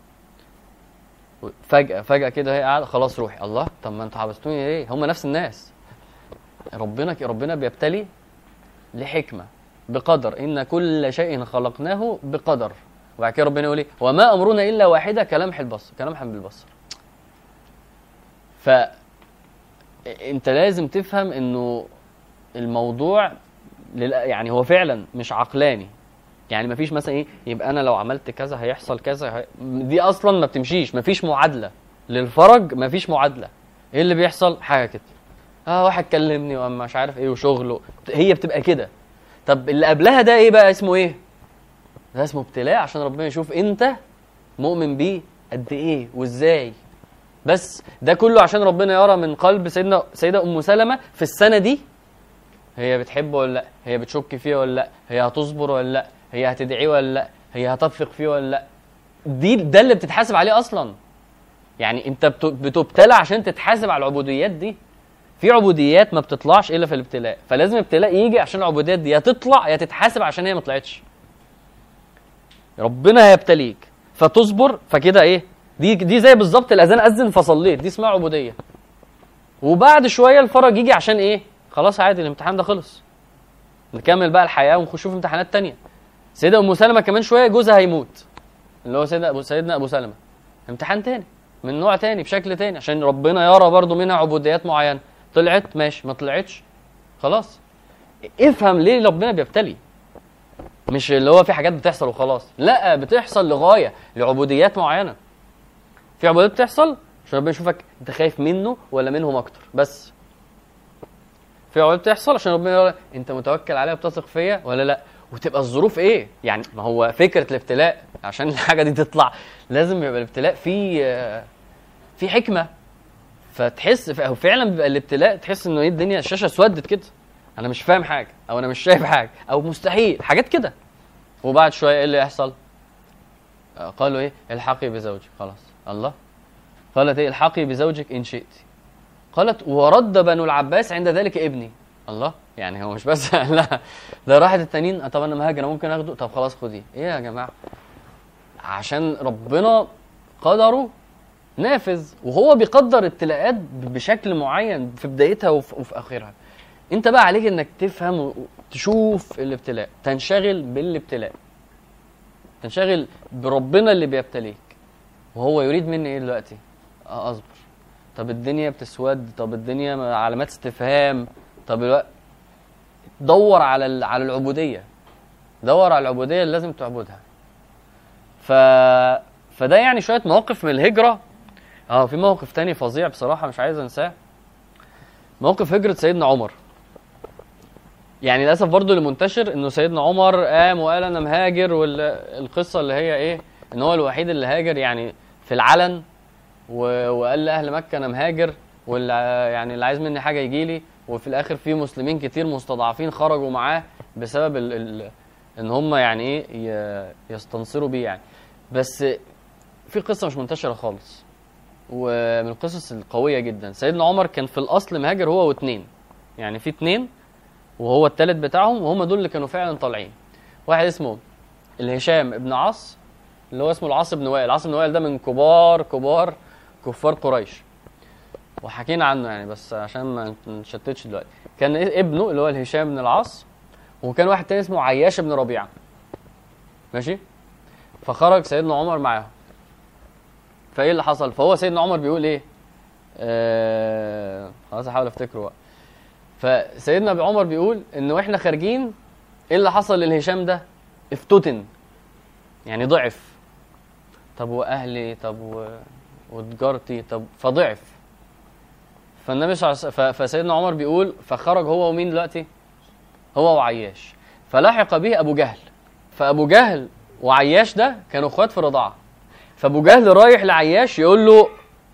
فجاه فجاه كده هي قاعده خلاص روحي الله طب ما انتوا حبستوني ليه هم نفس الناس ربنا ربنا بيبتلي لحكمه بقدر ان كل شيء خلقناه بقدر وبعد كده ربنا يقول ايه وما امرنا الا واحده كلمح البصر كلمح بالبصر ف انت لازم تفهم انه الموضوع لل... يعني هو فعلا مش عقلاني يعني مفيش مثلا ايه يبقى انا لو عملت كذا هيحصل كذا هي... دي اصلا ما بتمشيش مفيش معادله للفرج مفيش معادله ايه اللي بيحصل حاجه كده اه واحد كلمني واما مش عارف ايه وشغله هي بتبقى كده طب اللي قبلها ده ايه بقى اسمه ايه ده اسمه ابتلاء عشان ربنا يشوف انت مؤمن بيه قد ايه وازاي بس ده كله عشان ربنا يرى من قلب سيدنا سيدة ام سلمة في السنة دي هي بتحبه ولا لا هي بتشك فيه ولا لا هي هتصبر ولا لا هي هتدعيه ولا لا هي هتثق فيه ولا لا دي ده اللي بتتحاسب عليه اصلا يعني انت بت- بتبتلى عشان تتحاسب على العبوديات دي في عبوديات ما بتطلعش الا في الابتلاء فلازم الابتلاء يجي عشان العبوديات دي يا تطلع يا تتحاسب عشان هي ما طلعتش ربنا هيبتليك فتصبر فكده ايه دي دي زي بالظبط الاذان اذن فصليت دي اسمها عبوديه وبعد شويه الفرج يجي عشان ايه خلاص عادي الامتحان ده خلص نكمل بقى الحياه ونخش في امتحانات تانية سيدة ام سلمة كمان شويه جوزها هيموت اللي هو سيدنا ابو سيدنا ابو سلمة امتحان تاني من نوع تاني بشكل تاني عشان ربنا يرى برضو منها عبوديات معينه طلعت ماشي ما طلعتش خلاص افهم ليه ربنا بيبتلي مش اللي هو في حاجات بتحصل وخلاص لا بتحصل لغايه لعبوديات معينه في عبوديات بتحصل عشان ربنا يشوفك انت خايف منه ولا منهم اكتر بس في عبوديات بتحصل عشان ربنا يقول انت متوكل عليا وبتثق فيا ولا لا وتبقى الظروف ايه يعني ما هو فكره الابتلاء عشان الحاجه دي تطلع لازم يبقى الابتلاء فيه آه، في حكمه فتحس ف- فعلا بيبقى الابتلاء تحس انه ايه الدنيا الشاشه اسودت كده انا مش فاهم حاجه او انا مش شايف حاجه او مستحيل حاجات كده وبعد شويه ايه اللي يحصل آه، قالوا ايه الحقي بزوجك خلاص الله قالت ايه الحقي بزوجك ان شئت قالت ورد بنو العباس عند ذلك ابني الله يعني هو مش بس لا ده راحت التانيين طب انا مهاجر ممكن اخده طب خلاص خديه ايه يا جماعه عشان ربنا قدره نافذ وهو بيقدر ابتلاءات بشكل معين في بدايتها وفي, وفي اخرها انت بقى عليك انك تفهم وتشوف الابتلاء تنشغل بالابتلاء تنشغل بربنا اللي بيبتليك وهو يريد مني ايه دلوقتي اه اصبر طب الدنيا بتسود طب الدنيا علامات استفهام طب الوقت دور على ال- على العبوديه دور على العبوديه اللي لازم تعبدها ف فده يعني شويه مواقف من الهجره اه في موقف تاني فظيع بصراحه مش عايز انساه موقف هجره سيدنا عمر يعني للاسف برضو اللي منتشر انه سيدنا عمر قام وقال انا مهاجر والقصه اللي هي ايه ان هو الوحيد اللي هاجر يعني في العلن و- وقال لاهل مكه انا مهاجر واللي يعني اللي عايز مني حاجه يجي لي وفي الاخر في مسلمين كتير مستضعفين خرجوا معاه بسبب ال ال ان هم يعني ايه ي- يستنصروا بيه يعني بس في قصه مش منتشره خالص ومن القصص القويه جدا سيدنا عمر كان في الاصل مهاجر هو واثنين يعني في اثنين وهو الثالث بتاعهم وهم دول اللي كانوا فعلا طالعين واحد اسمه الهشام ابن عاص اللي هو اسمه العاص بن وائل العاص بن وائل ده من كبار كبار كفار قريش وحكينا عنه يعني بس عشان ما نشتتش دلوقتي كان إيه ابنه اللي هو الهشام بن العاص وكان واحد تاني اسمه عياش بن ربيعه ماشي فخرج سيدنا عمر معاهم فايه اللي حصل فهو سيدنا عمر بيقول ايه آه خلاص احاول افتكره بقى فسيدنا ابو عمر بيقول ان واحنا خارجين ايه اللي حصل للهشام ده افتتن يعني ضعف طب واهلي طب و... وتجارتي طب فضعف فالنبي صلى الله عليه وسلم ف- فسيدنا عمر بيقول فخرج هو ومين دلوقتي هو وعياش فلحق به ابو جهل فابو جهل وعياش ده كانوا اخوات في الرضاعه فابو جهل رايح لعياش يقول له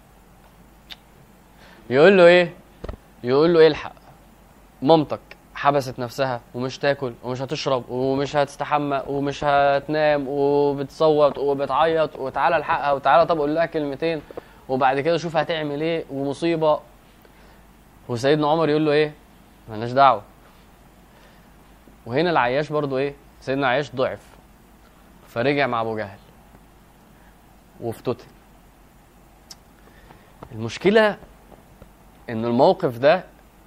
يقول له ايه يقول له الحق مامتك حبست نفسها ومش تاكل ومش هتشرب ومش هتستحمى ومش هتنام وبتصوت وبتعيط وتعالى الحقها وتعالى طب قول لها كلمتين وبعد كده شوف هتعمل ايه ومصيبه وسيدنا عمر يقول له ايه مالناش دعوه وهنا العياش برضو ايه سيدنا عياش ضعف فرجع مع ابو جهل وافتتن المشكله ان الموقف ده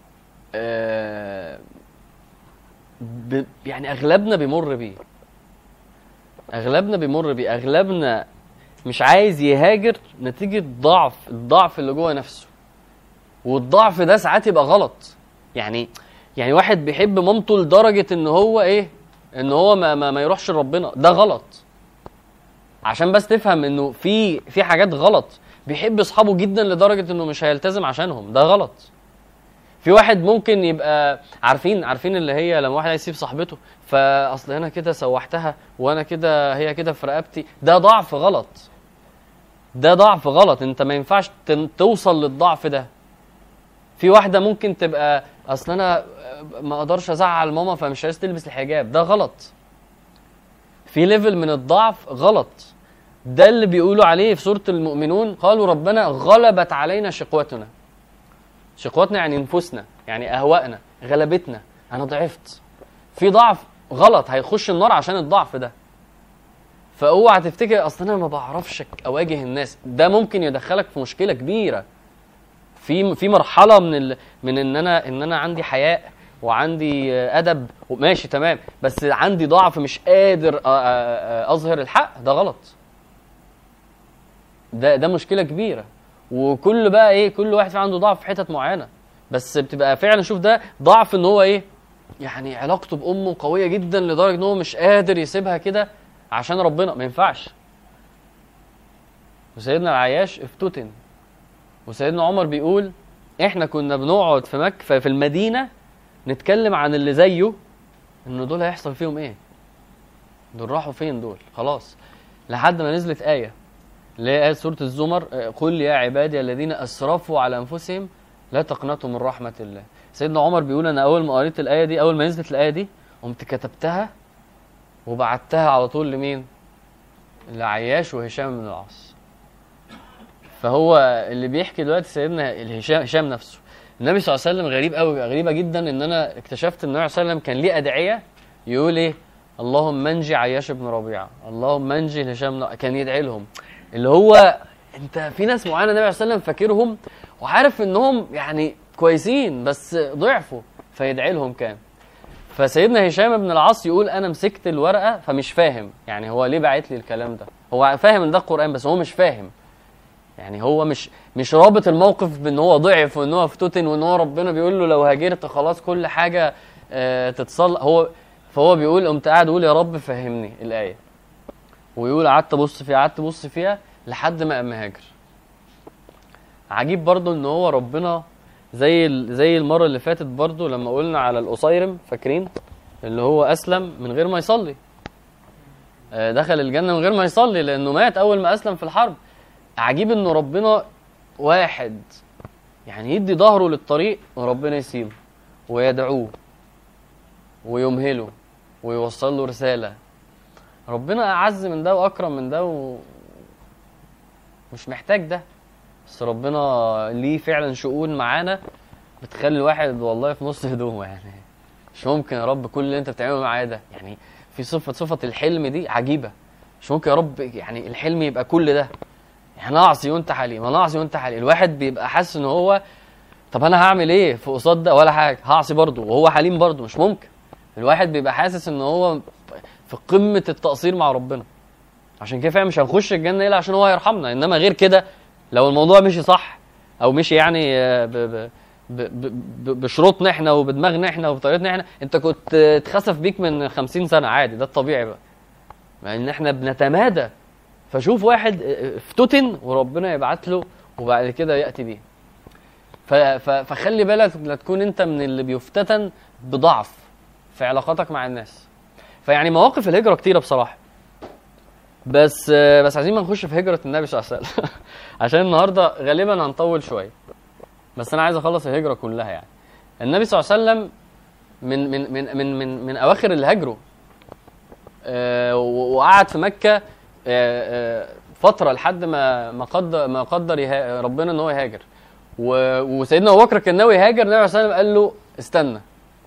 آه، ب- يعني اغلبنا بيمر بيه اغلبنا بيمر بيه اغلبنا مش عايز يهاجر نتيجه ضعف الضعف اللي جوه نفسه والضعف ده ساعات يبقى غلط يعني يعني واحد بيحب مامته لدرجه ان هو ايه ان هو ما ما, ما يروحش لربنا ده غلط عشان بس تفهم انه في في حاجات غلط بيحب اصحابه جدا لدرجه انه مش هيلتزم عشانهم ده غلط في واحد ممكن يبقى عارفين عارفين اللي هي لما واحد عايز يسيب صاحبته فاصل انا كده سوحتها وانا كده هي كده في رقبتي ده ضعف غلط ده ضعف غلط انت ما ينفعش تن- توصل للضعف ده في واحده ممكن تبقى اصل انا ما اقدرش ازعل ماما فمش عايز تلبس الحجاب ده غلط في ليفل من الضعف غلط ده اللي بيقولوا عليه في سوره المؤمنون قالوا ربنا غلبت علينا شقوتنا شقوتنا يعني نفوسنا يعني اهوائنا غلبتنا انا ضعفت في ضعف غلط هيخش النار عشان الضعف ده فاوعى تفتكر اصل انا ما بعرفش اواجه الناس ده ممكن يدخلك في مشكله كبيره في في مرحله من ال... من ان انا ان انا عندي حياء وعندي آه، ادب ماشي تمام بس عندي ضعف مش قادر آه، آه، آه، اظهر الحق ده غلط ده ده مشكله كبيره وكل بقى ايه كل واحد في عنده ضعف في حتت معينه بس بتبقى فعلا شوف ده ضعف ان هو ايه يعني علاقته بامه قويه جدا لدرجه ان هو مش قادر يسيبها كده عشان ربنا ما ينفعش وسيدنا العياش افتتن وسيدنا عمر بيقول احنا كنا بنقعد في مكة في المدينة نتكلم عن اللي زيه ان دول هيحصل فيهم ايه دول راحوا فين دول خلاص لحد ما نزلت آية اللي هي آية سورة الزمر آه، قل يا عبادي الذين أسرفوا على أنفسهم لا تقنطوا من رحمة الله سيدنا عمر بيقول أنا أول ما قريت الآية دي أول ما نزلت الآية دي قمت كتبتها وبعتها على طول لمين؟ لعياش وهشام بن العاص فهو اللي بيحكي دلوقتي سيدنا الهشام هشام نفسه النبي صلى الله عليه وسلم غريب قوي غريبه جدا ان انا اكتشفت ان النبي صلى الله عليه وسلم كان ليه ادعيه يقول ايه اللهم انجي عياش بن ربيعه اللهم انجي هشام ن- كان يدعي لهم اللي هو انت في ناس معينه النبي صلى الله عليه وسلم فاكرهم وعارف انهم يعني كويسين بس ضعفوا فيدعي لهم كان فسيدنا هشام بن العاص يقول انا مسكت الورقه فمش فاهم يعني هو ليه باعت لي الكلام ده هو فاهم ان ده القران بس هو مش فاهم يعني هو مش مش رابط الموقف بان هو ضعف وان هو افتتن وان هو ربنا بيقول له لو هاجرت خلاص كل حاجه آه تتصلح هو فهو بيقول قمت قاعد اقول يا رب فهمني الايه ويقول قعدت ابص فيها قعدت ابص فيها لحد ما قام هاجر عجيب برضو ان هو ربنا زي ال- زي المره اللي فاتت برضو لما قلنا على القصيرم فاكرين اللي هو اسلم من غير ما يصلي آه، دخل الجنه من غير ما يصلي لانه مات اول ما اسلم في الحرب عجيب انه ربنا واحد يعني يدي ظهره للطريق وربنا يسيبه ويدعوه ويمهله ويوصل له رساله ربنا اعز من ده واكرم من ده و... مش محتاج ده بس ربنا ليه فعلا شؤون معانا بتخلي الواحد والله في نص هدومه يعني مش ممكن يا رب كل اللي انت بتعمله معايا ده يعني في صفه صفه الحلم دي عجيبه مش ممكن يا رب يعني الحلم يبقى كل ده يعني انا اعصي وانت حليم انا اعصي وانت حليم الواحد بيبقى حاسس ان هو طب انا هعمل ايه في قصاد ده ولا حاجه هعصي برضه وهو حليم برضه مش ممكن الواحد بيبقى حاسس ان هو في قمه التقصير مع ربنا عشان كده فعلا مش هنخش الجنه الا عشان هو هيرحمنا انما غير كده لو الموضوع مشي صح او مشي يعني آه، ب ب ب ب ب بشروطنا احنا وبدماغنا احنا وبطريقتنا احنا انت كنت آه، اتخسف بيك من 50 سنه عادي ده الطبيعي بقى مع ان احنا بنتمادى فشوف واحد آه، افتتن وربنا يبعت له وبعد كده ياتي بيه ف- ف- فخلي بالك لا تكون انت من اللي بيفتتن بضعف في علاقاتك مع الناس فيعني مواقف الهجره كتيره بصراحه بس آه، بس عايزين ما نخش في هجره النبي صلى الله عليه وسلم عشان النهارده غالبا هنطول شويه بس انا عايز اخلص الهجره كلها يعني النبي صلى الله عليه وسلم من من من من من, من اواخر اللي هاجروا آه، و- وقعد في مكه آه، آه، فتره لحد ما ما قدر ما قدر يها- ربنا ان هو يهاجر و- وسيدنا ابو بكر كان ناوي يهاجر النبي صلى الله عليه وسلم قال له استنى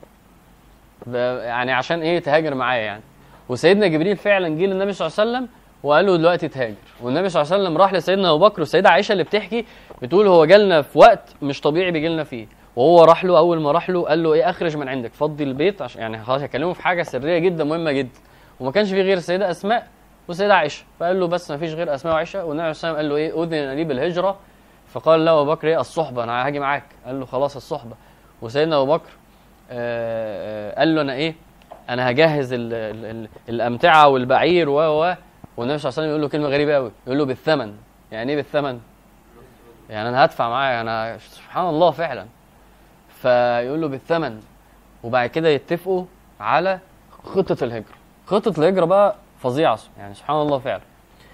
ب- يعني عشان ايه تهاجر معايا يعني وسيدنا جبريل فعلا جه للنبي صلى الله عليه وسلم وقال له دلوقتي تهاجر والنبي صلى الله عليه وسلم راح لسيدنا ابو بكر والسيده عائشه اللي بتحكي بتقول هو جالنا في وقت مش طبيعي بيجي لنا فيه وهو راح له اول ما راح له قال له ايه اخرج من عندك فضي البيت عشان يعني خلاص هكلمه في حاجه سريه جدا مهمه جدا وما كانش في غير السيده اسماء والسيده عائشه فقال له بس ما فيش غير اسماء وعائشه والنبي صلى الله عليه وسلم قال له ايه اذن لي بالهجره فقال له ابو بكر ايه الصحبه انا هاجي معاك قال له خلاص الصحبه وسيدنا ابو بكر آه، آه، قال له انا ايه انا هجهز ال ال ال الامتعه والبعير و و والنبي صلى الله عليه وسلم يقول له كلمه غريبه قوي يقول له بالثمن يعني ايه بالثمن يعني انا هدفع معايا انا سبحان الله فعلا فيقول له بالثمن وبعد كده يتفقوا على خطه الهجره خطه الهجره بقى فظيعه يعني سبحان الله فعلا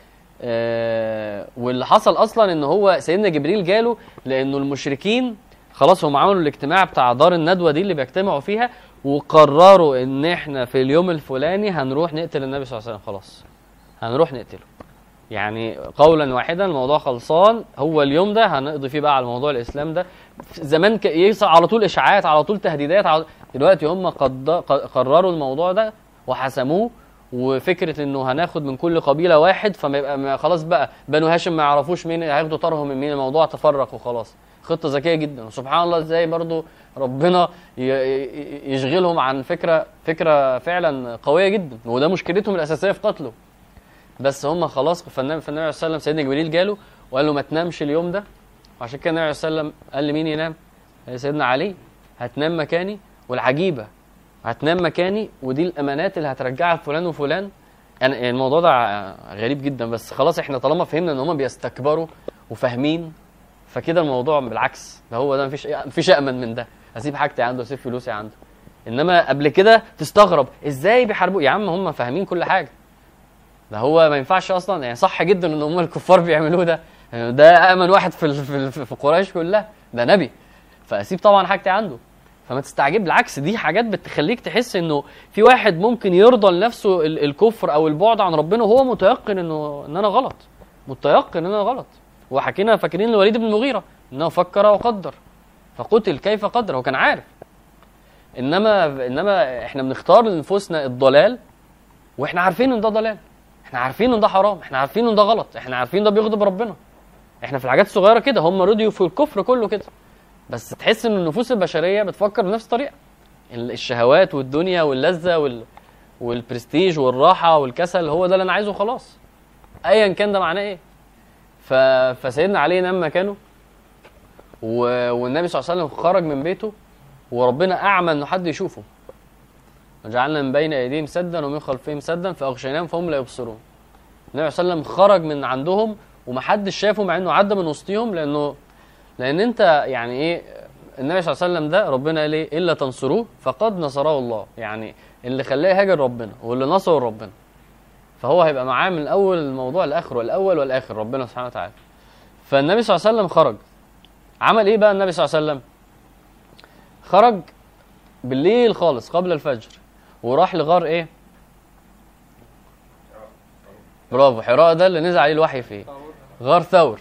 آه، واللي حصل اصلا ان هو سيدنا جبريل جاله لانه المشركين خلاص هم عملوا الاجتماع بتاع دار الندوه دي اللي بيجتمعوا فيها وقرروا ان احنا في اليوم الفلاني هنروح نقتل النبي صلى الله عليه وسلم خلاص هنروح نقتله يعني قولا واحدا الموضوع خلصان هو اليوم ده هنقضي فيه بقى على موضوع الاسلام ده زمان ك- يصع على طول اشاعات على طول تهديدات على دلوقتي هم قد قرروا الموضوع ده وحسموه وفكره انه هناخد من كل قبيله واحد فما يبقى ما خلاص بقى بنو هاشم ما يعرفوش مين هياخدوا طارهم من مين الموضوع تفرق وخلاص خطه ذكيه جدا وسبحان الله ازاي برضو ربنا ي- ي- يشغلهم عن فكره فكره فعلا قويه جدا وده مشكلتهم الاساسيه في قتله بس هم خلاص فالنبي فالنبي عليه الصلاه والسلام سيدنا جبريل جاله وقال له ما تنامش اليوم ده وعشان كده النبي عليه الصلاه والسلام قال لمين ينام؟ قال سيدنا علي هتنام مكاني والعجيبه هتنام مكاني ودي الامانات اللي هترجعها لفلان وفلان يعني الموضوع ده ع- غريب جدا بس خلاص احنا طالما فهمنا ان هم بيستكبروا وفاهمين فكده الموضوع بالعكس ده هو ده مفيش مفيش امن من ده اسيب حاجتي عنده اسيب فلوسي عنده انما قبل كده تستغرب ازاي بيحاربوا يا عم هم فاهمين كل حاجه ده هو ما ينفعش اصلا يعني صح جدا ان هم الكفار بيعملوه ده يعني ده امن واحد في ال- في ال- في قريش كلها ده نبي فاسيب طبعا حاجتي عنده فما تستعجب بالعكس دي حاجات بتخليك تحس انه في واحد ممكن يرضى لنفسه ال- الكفر او البعد عن ربنا وهو متيقن انه ان انا غلط متيقن ان انا غلط وحكينا فاكرين الوليد بن المغيره انه فكر وقدر فقتل كيف قدر هو كان عارف انما انما احنا بنختار لنفوسنا الضلال واحنا عارفين ان ده ضلال احنا عارفين ان ده حرام احنا عارفين ان ده غلط احنا عارفين ده بيغضب ربنا احنا في الحاجات الصغيره كده هم رضيوا في الكفر كله كده بس تحس ان النفوس البشريه بتفكر بنفس الطريقه ال- الشهوات والدنيا واللذه وال والبرستيج والراحه والكسل هو ده اللي انا عايزه خلاص ايا كان ده معناه ايه ف... فسيدنا علي نام مكانه و... والنبي صلى الله عليه وسلم خرج من بيته وربنا اعمى انه حد يشوفه وجعلنا من بين ايديهم سدا ومن خلفهم سدا فاغشيناهم فهم لا يبصرون النبي صلى الله عليه وسلم خرج من عندهم ومحدش شافه مع انه عدى من وسطهم لانه لان انت يعني ايه النبي صلى الله عليه وسلم ده ربنا قال ايه الا تنصروه فقد نصره الله يعني اللي خلاه يهاجر ربنا واللي نصره ربنا فهو هيبقى معاه من اول الموضوع لاخره الاول والاخر ربنا سبحانه وتعالى فالنبي صلى الله عليه وسلم خرج عمل ايه بقى النبي صلى الله عليه وسلم خرج بالليل خالص قبل الفجر وراح لغار ايه برافو حراء ده اللي نزل عليه الوحي فيه غار ثور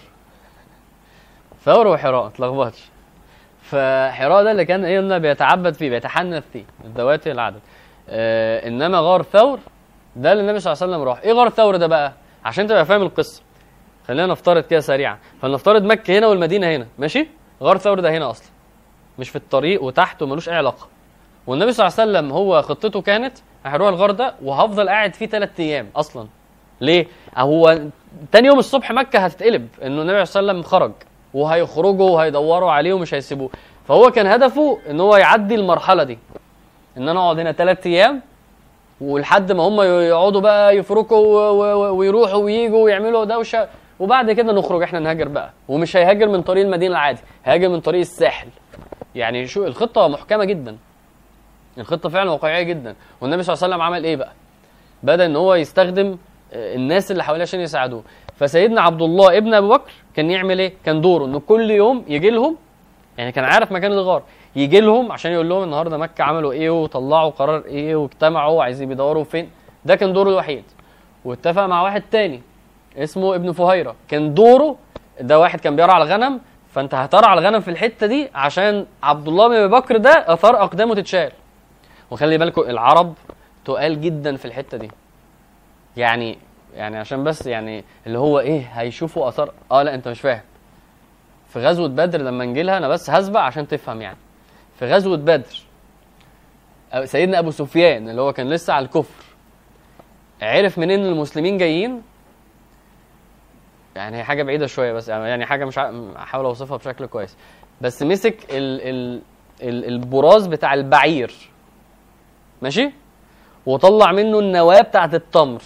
ثور وحراء ما تلخبطش فحراء ده اللي كان ايه قلنا بيتعبد فيه بيتحنث فيه الذوات العدد آه انما غار ثور ده اللي النبي صلى الله عليه وسلم راح ايه غار ثور ده بقى عشان تبقى فاهم القصه خلينا نفترض كده سريعا فلنفترض مكه هنا والمدينه هنا ماشي غار ثور ده هنا اصلا مش في الطريق وتحت وملوش اي علاقه والنبي صلى الله عليه وسلم هو خطته كانت هروح الغار ده وهفضل قاعد فيه ثلاث ايام اصلا ليه؟ هو تاني يوم الصبح مكه هتتقلب انه النبي صلى الله عليه وسلم خرج وهيخرجوا وهيدوروا عليه ومش هيسيبوه فهو كان هدفه ان هو يعدي المرحله دي ان انا اقعد هنا ثلاث ايام ولحد ما هم يقعدوا بقى يفركوا و- و- ويروحوا وييجوا ويعملوا دوشه وبعد كده نخرج احنا نهاجر بقى ومش هيهاجر من طريق المدينه العادي هيهاجر من طريق الساحل يعني شو الخطه محكمه جدا الخطه فعلا واقعيه جدا والنبي صلى الله عليه وسلم عمل ايه بقى بدا ان هو يستخدم آه، الناس اللي حواليه عشان يساعدوه فسيدنا عبد الله ابن ابي بكر كان يعمل ايه كان دوره انه كل يوم يجي لهم يعني كان عارف مكان الغار يجي لهم عشان يقول لهم النهارده مكه عملوا ايه وطلعوا قرار ايه واجتمعوا وعايزين بيدوروا فين ده كان دوره الوحيد واتفق مع واحد تاني اسمه ابن فهيره كان دوره ده واحد كان بيرعى الغنم فانت هترعى الغنم في الحته دي عشان عبد الله بن ابي بكر ده اثار اقدامه تتشال وخلي بالكم العرب تقال جدا في الحته دي يعني يعني عشان بس يعني اللي هو ايه هيشوفوا اثار اه لا انت مش فاهم في غزوه بدر لما نجي لها انا بس هسبق عشان تفهم يعني في غزوه بدر أو- سيدنا ابو سفيان اللي هو كان لسه على الكفر عرف منين إن المسلمين جايين يعني هي حاجه بعيده شويه بس يعني حاجه مش ع- هحاول اوصفها بشكل كويس بس مسك ال ال ال البراز بتاع البعير ماشي وطلع منه النواه بتاعت التمر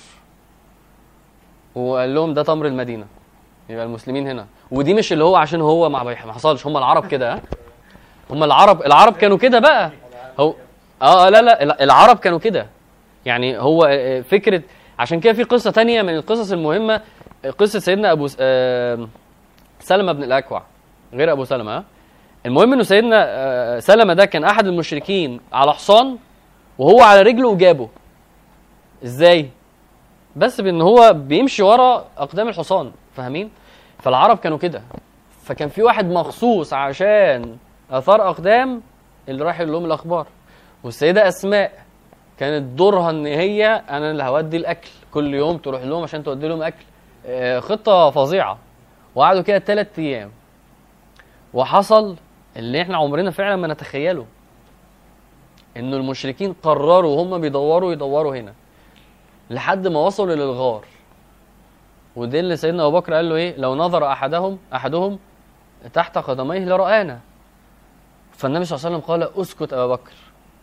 وقال لهم ده تمر المدينه يبقى المسلمين هنا ودي مش اللي هو عشان هو ما بيح- ما حصلش هم العرب كده ها هم العرب العرب كانوا كده بقى هو اه لا لا لا، العرب كانوا كده يعني هو آه، آه، فكره عشان كده في قصه تانية من القصص المهمه آه، قصه سيدنا ابو س- آه، سلمة بن الاكوع غير ابو سلمة ها المهم انه سيدنا آه، سلمة ده كان احد المشركين على حصان وهو على رجله وجابه ازاي بس بان هو بيمشي ورا اقدام الحصان فاهمين فالعرب كانوا كده فكان في واحد مخصوص عشان اثار اقدام اللي راح يقول لهم الاخبار والسيده اسماء كانت دورها ان هي انا اللي هودي الاكل كل يوم تروح لهم عشان تودي لهم اكل آه، خطه فظيعه وقعدوا كده ثلاث ايام وحصل اللي احنا عمرنا فعلا ما نتخيله انه المشركين قرروا وهم بيدوروا يدوروا هنا لحد ما وصلوا للغار ودي اللي سيدنا ابو بكر قال له ايه لو نظر احدهم احدهم تحت قدميه لرآنا فالنبي صلى الله عليه وسلم قال اسكت ابا بكر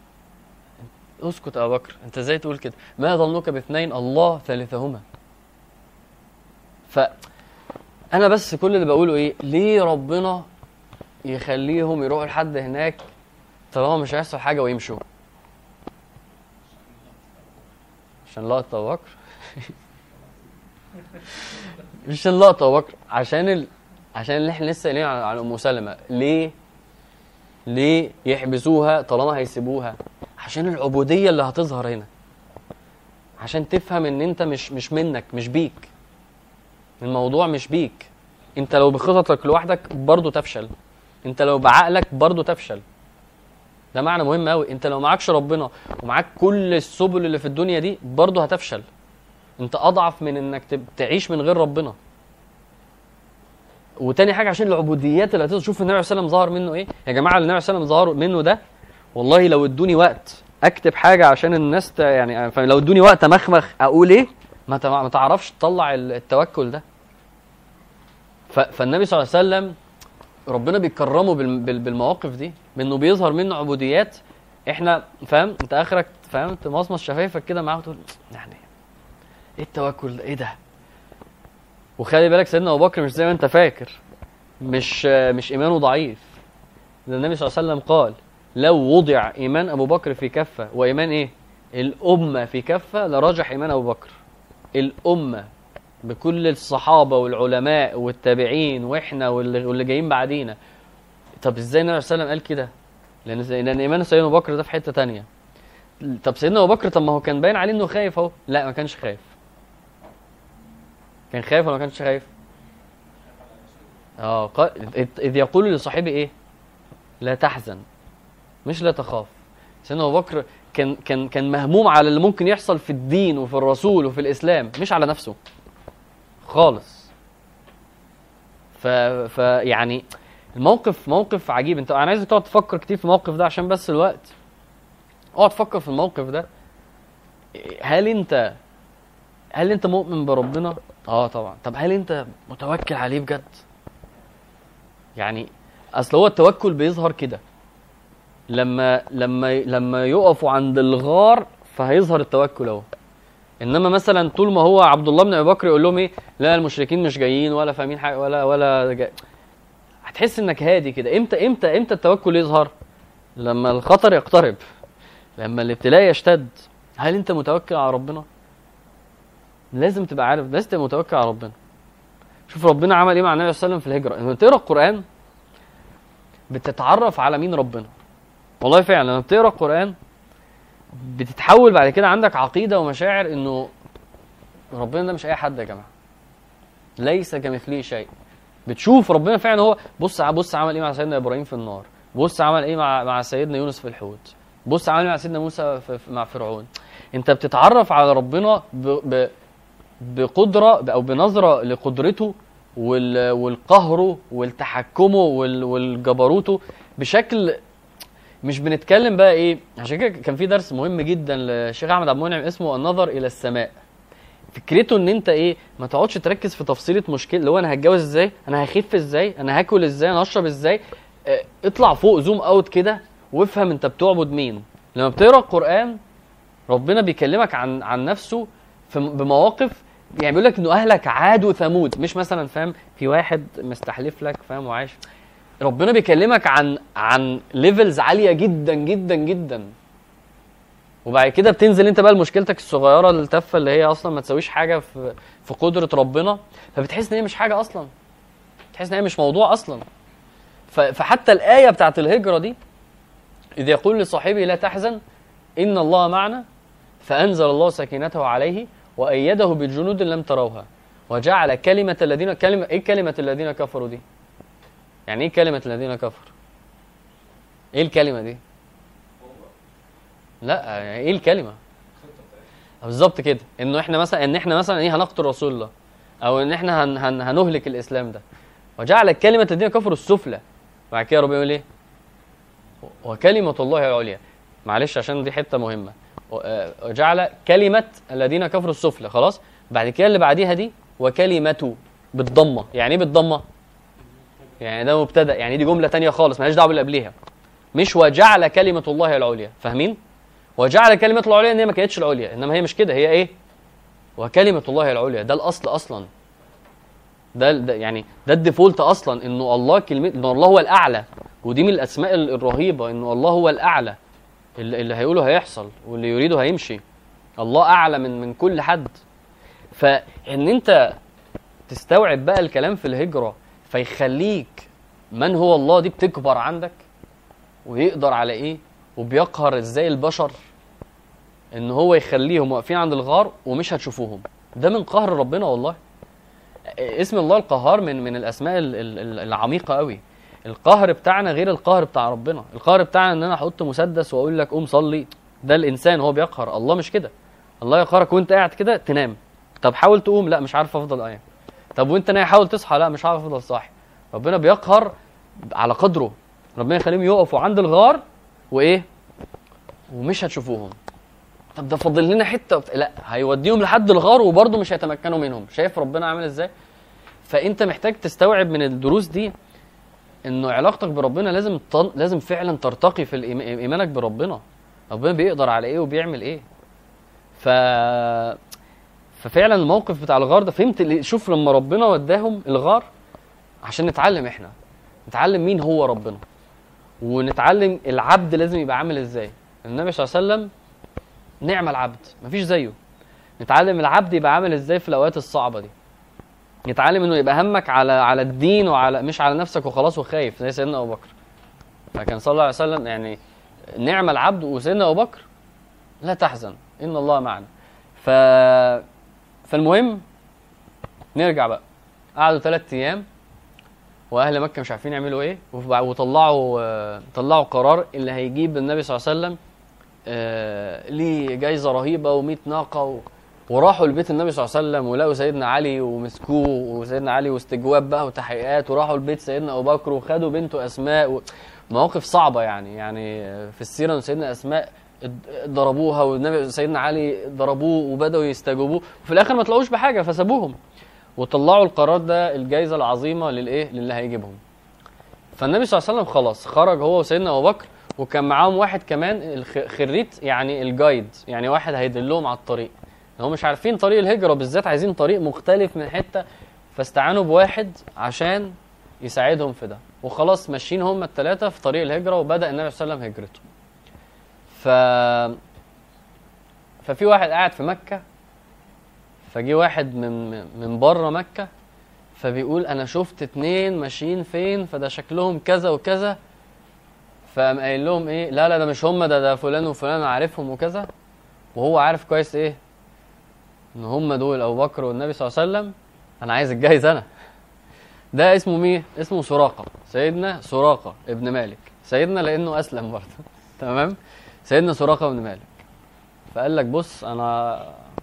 اسكت ابا بكر انت ازاي تقول كده ما ظنك باثنين الله ثالثهما ف انا بس كل اللي بقوله ايه ليه ربنا يخليهم يروحوا لحد هناك طالما مش هيحصل حاجه ويمشوا عشان لقطة أبو بكر مش عشان لقطة أبو بكر عشان ال... عشان اللي احنا لسه قايلين عن عن ام سلمة ليه ليه يحبسوها طالما هيسيبوها عشان العبودية اللي هتظهر هنا عشان تفهم ان انت مش مش منك مش بيك الموضوع مش بيك انت لو بخططك لوحدك برضه تفشل انت لو بعقلك برضه تفشل ده معنى مهم قوي انت لو معكش ربنا ومعاك كل السبل اللي في الدنيا دي برضه هتفشل انت اضعف من انك تب- تعيش من غير ربنا وتاني حاجه عشان العبوديات اللي هتظهر شوف النبي عليه الصلاه والسلام ظهر منه ايه يا جماعه اللي النبي عليه الصلاه والسلام ظهر منه ده والله لو ادوني وقت اكتب حاجه عشان الناس ت... يعني لو ادوني وقت امخمخ اقول ايه ما, ت... ما تعرفش تطلع ال- التوكل ده ف... فالنبي صلى الله عليه وسلم ربنا بيكرمه بال... بال... بالمواقف دي بانه بيظهر منه عبوديات احنا فاهم انت اخرك فاهم تمصمص شفايفك كده معاه وتقول يعني ايه التوكل ده ايه ده وخلي بالك سيدنا ابو بكر مش زي ما انت فاكر مش مش ايمانه ضعيف ده النبي صلى الله عليه وسلم قال لو وضع ايمان ابو بكر في كفه وايمان ايه الامه في كفه لرجح ايمان ابو بكر الامه بكل الصحابه والعلماء والتابعين واحنا واللي, واللي جايين بعدينا طب ازاي النبي صلى الله عليه وسلم قال كده لان لان ايمان سيدنا ابو بكر ده في حته تانية طب سيدنا ابو بكر طب ما هو كان باين عليه انه خايف اهو لا ما كانش خايف كان خايف ولا ما كانش خايف اه قال إذ- اذ يقول لصاحبه ايه لا تحزن مش لا تخاف سيدنا ابو بكر كان كان كان مهموم على اللي ممكن يحصل في الدين وفي الرسول وفي الاسلام مش على نفسه خالص ف ف يعني الموقف موقف عجيب انت انا عايزك تقعد تفكر كتير في الموقف ده عشان بس الوقت اقعد فكر في الموقف ده هل انت هل انت مؤمن بربنا اه طبعا طب هل انت متوكل عليه بجد يعني اصل هو التوكل بيظهر كده لما لما لما يقفوا عند الغار فهيظهر التوكل اهو انما مثلا طول ما هو عبد الله بن ابي بكر يقول لهم ايه لا المشركين مش جايين ولا فاهمين حاجه ولا ولا جاي. هتحس انك هادي كده امتى امتى امتى التوكل يظهر لما الخطر يقترب لما الابتلاء يشتد هل انت متوكل على ربنا لازم تبقى عارف لازم تبقى متوكل على ربنا شوف ربنا عمل ايه مع النبي صلى الله عليه وسلم في الهجره لما تقرا القران بتتعرف على مين ربنا والله فعلا لما بتقرا القران بتتحول بعد كده عندك عقيده ومشاعر انه ربنا ده مش اي حد يا جماعه ليس كمثله شيء بتشوف ربنا فعلا هو بص بص عمل ايه مع سيدنا ابراهيم في النار بص عمل ايه مع مع سيدنا يونس في الحوت بص عمل ايه مع سيدنا موسى في في- مع فرعون انت بتتعرف على ربنا ب ب بقدره او بنظره لقدرته وال والقهره والتحكمه وال والجبروته بشكل مش بنتكلم بقى ايه عشان كده كان في درس مهم جدا للشيخ احمد عبد المنعم اسمه النظر الى السماء فكرته ان انت ايه ما تقعدش تركز في تفصيله مشكله اللي هو انا هتجوز ازاي انا هخف ازاي انا هاكل ازاي انا هشرب ازاي اه اطلع فوق زوم اوت كده وافهم انت بتعبد مين لما بتقرا القران ربنا بيكلمك عن عن نفسه في بمواقف يعني بيقول لك انه اهلك عاد وثمود مش مثلا فاهم في واحد مستحلف لك فاهم وعايش ربنا بيكلمك عن عن ليفلز عاليه جدا جدا جدا وبعد كده بتنزل انت بقى لمشكلتك الصغيره التافهه اللي هي اصلا ما تساويش حاجه في في قدره ربنا فبتحس ان هي مش حاجه اصلا تحس ان هي مش موضوع اصلا ف- فحتى الايه بتاعت الهجره دي اذ يقول لصاحبه لا تحزن ان الله معنا فانزل الله سكينته عليه وايده بجنود لم تروها وجعل كلمه الذين كلمه ايه كلمه الذين كفروا دي يعني ايه كلمه الذين كفروا ايه الكلمه دي لا يعني ايه الكلمه بالظبط كده انه احنا مثلا ان احنا مثلا ايه هنقتل رسول الله او ان احنا هن هن هنهلك الاسلام ده وجعل كلمه الذين كفروا السفلى بعد كده ربنا يقول ايه وكلمه الله العليا معلش عشان دي حته مهمه و- آه، وجعل كلمه الذين كفروا السفلى خلاص بعد كده اللي بعديها دي وكلمته بالضمه يعني ايه بالضمه يعني ده مبتدا يعني دي جمله تانية خالص مالهاش دعوه باللي قبليها مش وجعل كلمه الله العليا فاهمين وجعل كلمه الله العليا ان هي ما كانتش العليا انما هي مش كده هي ايه وكلمه الله العليا ده الاصل اصلا ده, ده يعني ده الديفولت اصلا انه الله كلمه انه الله هو الاعلى ودي من الاسماء ال- الرهيبه انه الله هو الاعلى اللي, اللي هيقوله هيحصل واللي يريده هيمشي الله اعلى من من كل حد فان انت تستوعب بقى الكلام في الهجره فيخليك من هو الله دي بتكبر عندك ويقدر على ايه وبيقهر ازاي البشر ان هو يخليهم واقفين عند الغار ومش هتشوفوهم ده من قهر ربنا والله اسم الله القهار من من الاسماء ال- ال- ال- العميقه قوي القهر بتاعنا غير القهر بتاع ربنا القهر بتاعنا ان انا احط مسدس واقول لك قوم صلي ده الانسان هو بيقهر الله مش كده الله يقهرك وانت قاعد كده تنام طب حاول تقوم لا مش عارف افضل قايم طب وانت نايم حاول تصحى لا مش عارف افضل صاحي ربنا بيقهر على قدره ربنا يخليهم يقفوا عند الغار وايه ومش هتشوفوهم طب ده فاضل لنا حته وبت- لا هيوديهم لحد الغار وبرضه مش هيتمكنوا منهم شايف ربنا عامل ازاي فانت محتاج تستوعب من الدروس دي انه علاقتك بربنا لازم تن... لازم فعلا ترتقي في الإيم... ايمانك بربنا ربنا بيقدر على ايه وبيعمل ايه ف ففعلا الموقف بتاع الغار ده فهمت اللي- شوف لما ربنا وداهم الغار عشان نتعلم احنا نتعلم مين هو ربنا ونتعلم العبد لازم يبقى عامل ازاي النبي صلى الله عليه وسلم نعم العبد مفيش زيه نتعلم العبد يبقى عامل ازاي في الاوقات الصعبه دي نتعلم انه يبقى همك على على الدين وعلى مش على نفسك وخلاص وخايف زي سيدنا ابو بكر فكان صلى الله عليه وسلم يعني نعم العبد وسيدنا ابو بكر لا تحزن ان الله معنا ف فالمهم نرجع بقى قعدوا ثلاث ايام واهل مكه مش عارفين يعملوا ايه وف- وطلعوا آه، طلعوا قرار اللي هيجيب النبي صلى الله عليه وسلم آه، ليه جايزه رهيبه و100 ناقه و... وراحوا لبيت النبي صلى الله عليه وسلم ولقوا سيدنا علي ومسكوه وسيدنا علي واستجواب بقى وتحقيقات وراحوا لبيت سيدنا ابو بكر وخدوا بنته اسماء و... مواقف صعبه يعني يعني في السيره ان سيدنا اسماء اد- ضربوها والنبي سيدنا علي ضربوه وبداوا يستجوبوه وفي الاخر ما طلعوش بحاجه فسابوهم وطلعوا القرار ده الجائزه العظيمه للايه للي هيجيبهم فالنبي صلى الله عليه وسلم خلاص خرج هو وسيدنا ابو بكر وكان معاهم واحد كمان الخ- خريت يعني الجايد يعني واحد هيدلهم على الطريق هم مش عارفين طريق الهجره بالذات عايزين طريق مختلف من حته فاستعانوا بواحد عشان يساعدهم في ده وخلاص ماشيين هم الثلاثه في طريق الهجره وبدا النبي صلى الله عليه وسلم هجرته ف ففي واحد قاعد في مكه فجي واحد من من بره مكه فبيقول انا شفت اتنين ماشيين فين فده شكلهم كذا وكذا فقام قايل لهم ايه لا لا ده مش هم ده ده فلان وفلان أنا عارفهم وكذا وهو عارف كويس ايه ان هم دول ابو بكر والنبي صلى الله عليه وسلم انا عايز الجايز انا ده اسمه مين اسمه سراقه سيدنا سراقه ابن مالك سيدنا لانه اسلم برضه تمام سيدنا سراقه ابن مالك فقال لك بص انا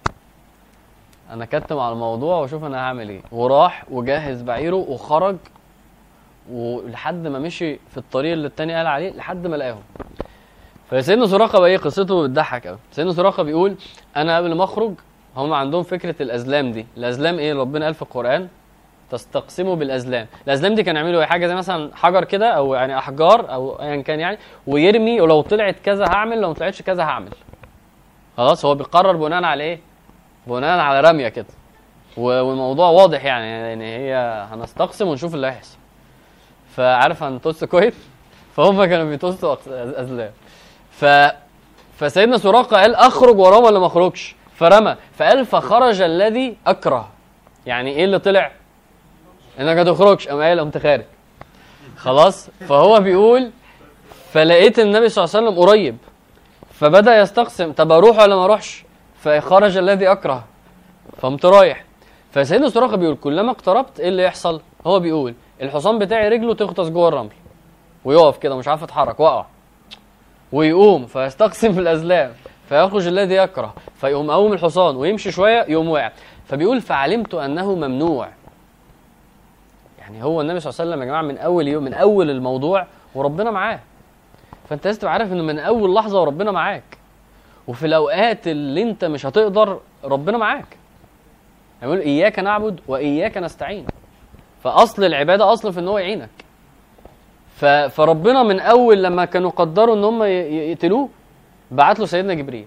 انا كتم على الموضوع واشوف انا هعمل ايه وراح وجهز بعيره وخرج ولحد ما مشي في الطريق اللي التاني قال عليه لحد ما لقاهم فسيدنا سراقه بقى ايه قصته بتضحك قوي سيدنا سراقه بيقول انا قبل ما اخرج هم عندهم فكره الازلام دي الازلام ايه ربنا قال في القران تستقسموا بالازلام الازلام دي كانوا يعملوا ايه حاجه زي مثلا حجر كده او يعني احجار او ايا كان يعني ويرمي ولو طلعت كذا هعمل لو ما طلعتش كذا هعمل خلاص هو بيقرر بناء على ايه بناء على رميه كده و- والموضوع واضح يعني يعني هي هنستقسم ونشوف اللي هيحصل فعارف هنطص كويس فهم كانوا بيطصوا أقس- ازلام ف فسيدنا سراقه قال اخرج وراه ولا ما اخرجش فرمى فقال فخرج الذي اكره يعني ايه اللي طلع انك ما تخرجش قام قايل قمت خارج خلاص فهو بيقول فلقيت النبي صلى الله عليه وسلم قريب فبدا يستقسم طب اروح ولا ما اروحش فخرج الذي اكره فقمت رايح فسيدنا سراقه بيقول كلما اقتربت ايه اللي يحصل هو بيقول الحصان بتاعي رجله تغطس جوه الرمل ويقف كده مش عارف يتحرك وقع ويقوم فيستقسم في الازلام فيخرج الذي يكره فيقوم قوم الحصان ويمشي شويه يقوم واقع فبيقول فعلمت انه ممنوع يعني هو النبي صلى الله عليه وسلم يا جماعه من اول يوم من اول الموضوع وربنا معاه فانت لازم تبقى عارف انه من اول لحظه وربنا معاك وفي الاوقات اللي انت مش هتقدر ربنا معاك يقول اياك نعبد واياك نستعين فاصل العباده اصل في ان هو يعينك ف... فربنا من اول لما كانوا قدروا ان هم ي- ي- يقتلوه بعت له سيدنا جبريل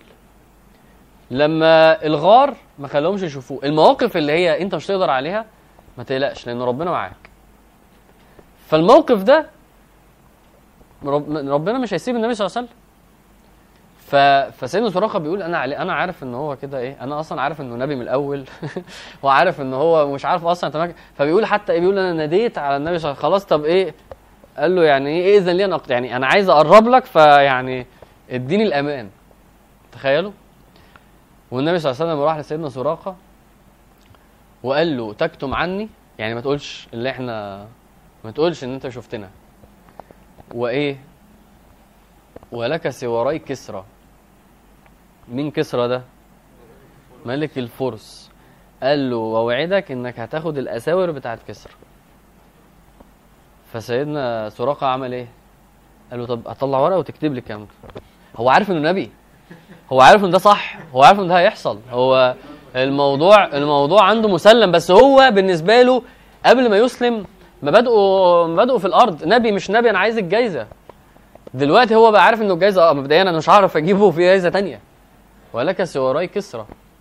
لما الغار ما خلاهمش يشوفوه المواقف اللي هي انت مش تقدر عليها ما تقلقش لان ربنا معاك فالموقف ده رب... ربنا مش هيسيب النبي صلى الله عليه وسلم ف... فسيدنا سراقه بيقول انا علي... انا عارف ان هو كده ايه انا اصلا عارف انه نبي من الاول وعارف ان هو مش عارف اصلا تمام فبيقول حتى ايه بيقول انا ناديت على النبي صلى الله عليه وسلم خلاص طب ايه قال له يعني ايه اذن لي انا أقت- يعني انا عايز اقرب لك فيعني اديني الامان تخيلوا والنبي صلى الله عليه وسلم راح لسيدنا سراقه وقال له تكتم عني يعني ما تقولش اللي احنا ما تقولش ان انت شفتنا وايه ولك سواري كسرى مين كسرى ده ملك الفرس قال له واوعدك انك هتاخد الاساور بتاعت كسرى فسيدنا سراقه عمل ايه قال له طب هطلع ورقه وتكتب لي الكلام ده هو عارف انه نبي هو عارف ان ده صح هو عارف ان ده هيحصل هو الموضوع الموضوع عنده مسلم بس هو بالنسبه له قبل ما يسلم مبادئه مبادئه في الارض نبي مش نبي انا عايز الجايزه دلوقتي هو بقى عارف انه الجايزه اه مبدئيا انا مش هعرف اجيبه في جايزه تانية ولك سواراي كسرى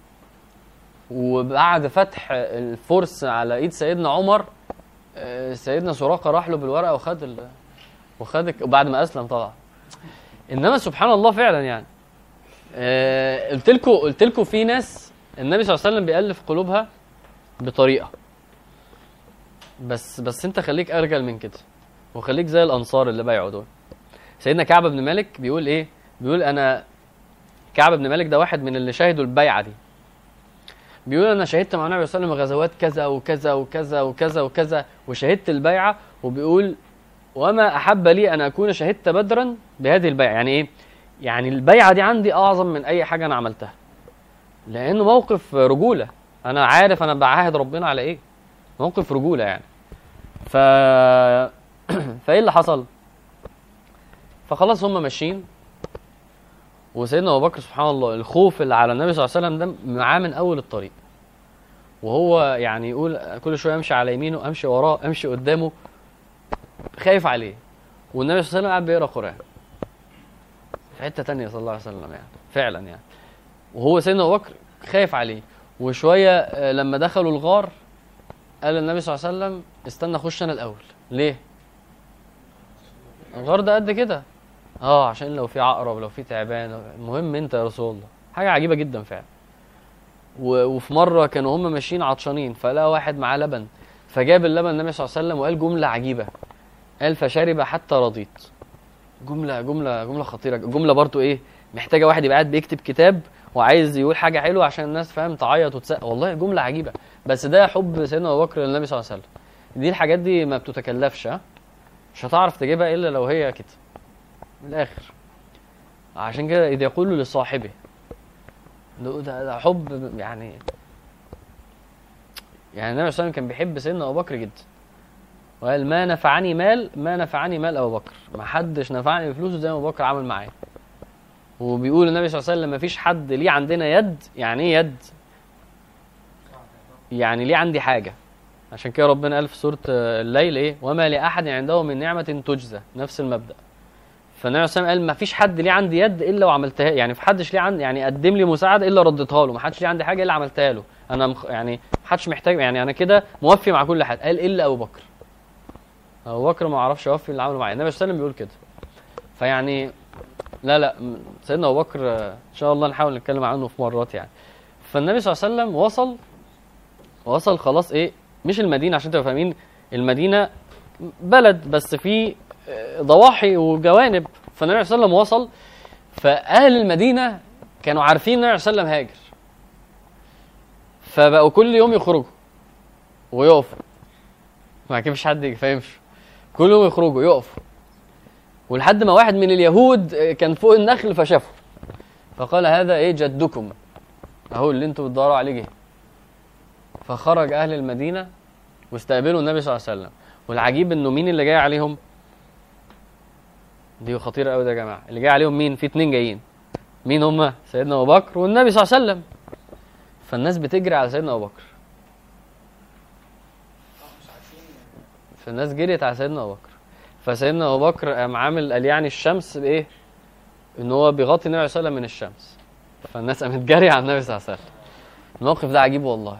وبعد فتح الفرس على ايد سيدنا عمر آه، سيدنا سراقه راح له بالورقه وخد ال... وخد الك- وبعد ما اسلم طبعا انما سبحان الله فعلا يعني آه، قلت لكم قلت لكم في ناس النبي صلى الله عليه وسلم بيألف قلوبها بطريقه بس بس انت خليك ارجل من كده وخليك زي الانصار اللي بايعوا دول سيدنا كعب بن مالك بيقول ايه بيقول انا كعب بن مالك ده واحد من اللي شهدوا البيعه دي بيقول انا شهدت مع النبي صلى الله عليه وسلم غزوات كذا وكذا وكذا وكذا وكذا وشهدت البيعه وبيقول وما احب لي ان اكون شهدت بدرا بهذه البيعه يعني ايه يعني البيعه دي عندي اعظم من اي حاجه انا عملتها لانه موقف رجوله انا عارف انا بعاهد ربنا على ايه موقف رجوله يعني ف فايه اللي حصل فخلاص هم ماشيين وسيدنا ابو بكر سبحان الله الخوف اللي على النبي صلى الله عليه وسلم ده معاه من اول الطريق وهو يعني يقول كل شويه امشي على يمينه امشي وراه امشي قدامه خايف عليه والنبي صلى الله عليه وسلم قاعد بيقرا قران في حته تانية صلى الله عليه وسلم يعني فعلا يعني وهو سيدنا ابو بكر خايف عليه وشويه آه، لما دخلوا الغار قال النبي صلى الله عليه وسلم استنى اخش انا الاول ليه الغار ده قد كده اه عشان لو في عقرب لو في تعبان المهم انت يا رسول الله حاجه عجيبه جدا فعلا و- وفي مره كانوا هم ماشيين عطشانين فلقى واحد معاه لبن فجاب اللبن النبي صلى الله عليه وسلم وقال جمله عجيبه قال فشرب حتى رضيت جمله جمله جمله خطيره جمله برضو ايه محتاجه واحد يبقى قاعد بيكتب كتاب وعايز يقول حاجه حلوه عشان الناس فاهم تعيط وتسقف والله جمله عجيبه بس ده حب سيدنا ابو بكر للنبي صلى الله عليه وسلم دي الحاجات دي ما بتتكلفش ها مش هتعرف تجيبها الا لو هي كده من الاخر عشان كده اذ يقول لصاحبه ده, ده, ده حب يعني يعني النبي صلى الله عليه وسلم كان بيحب سيدنا ابو بكر جدا وقال ما نفعني مال ما نفعني مال ابو بكر ما حدش نفعني بفلوسه زي ما ابو بكر عمل معايا وبيقول النبي صلى الله عليه وسلم ما فيش حد ليه عندنا يد يعني ايه يد يعني ليه عندي حاجه عشان كده ربنا قال في سوره آه، الليل ايه وما لاحد عنده من نعمه تجزى نفس المبدا فالنبي صلى الله عليه وسلم قال ما فيش حد ليه عندي يد الا وعملتها يعني في حدش ليه عندي يعني قدم لي مساعده الا رديتها له ما حدش ليه عندي حاجه الا عملتها له انا مخ... يعني ما حدش محتاج يعني انا كده موفي مع كل حد قال الا ابو بكر ابو بكر ما عرفش يوفي اللي عمله معايا النبي صلى الله عليه وسلم بيقول كده فيعني لا لا م- سيدنا ابو بكر آه، ان شاء الله نحاول نتكلم عنه في مرات يعني فالنبي صلى الله عليه وسلم وصل وصل خلاص ايه مش المدينه عشان تبقوا فاهمين المدينه بلد بس في آه، ضواحي وجوانب فالنبي صلى الله عليه وسلم وصل فاهل المدينه كانوا عارفين النبي صلى الله عليه وسلم هاجر فبقوا كل يوم يخرجوا ويقفوا ما كان فيش حد يفهمش كل يوم يخرجوا يقفوا ولحد ما واحد من اليهود آه، كان فوق النخل فشافه فقال هذا ايه جدكم اهو اللي انتوا بتدوروا عليه جه فخرج اهل المدينه واستقبلوا النبي صلى الله عليه وسلم والعجيب انه مين اللي جاي عليهم دي خطيره قوي ده يا جماعه اللي جاي عليهم مين في اتنين جايين مين هم سيدنا ابو بكر والنبي صلى الله عليه وسلم فالناس بتجري على سيدنا ابو بكر فالناس جريت على سيدنا ابو بكر فسيدنا ابو بكر قام عامل قال يعني الشمس بايه ان هو بيغطي النبي صلى الله عليه وسلم من الشمس فالناس قامت جاريه على النبي صلى الله عليه وسلم الموقف ده عجيب والله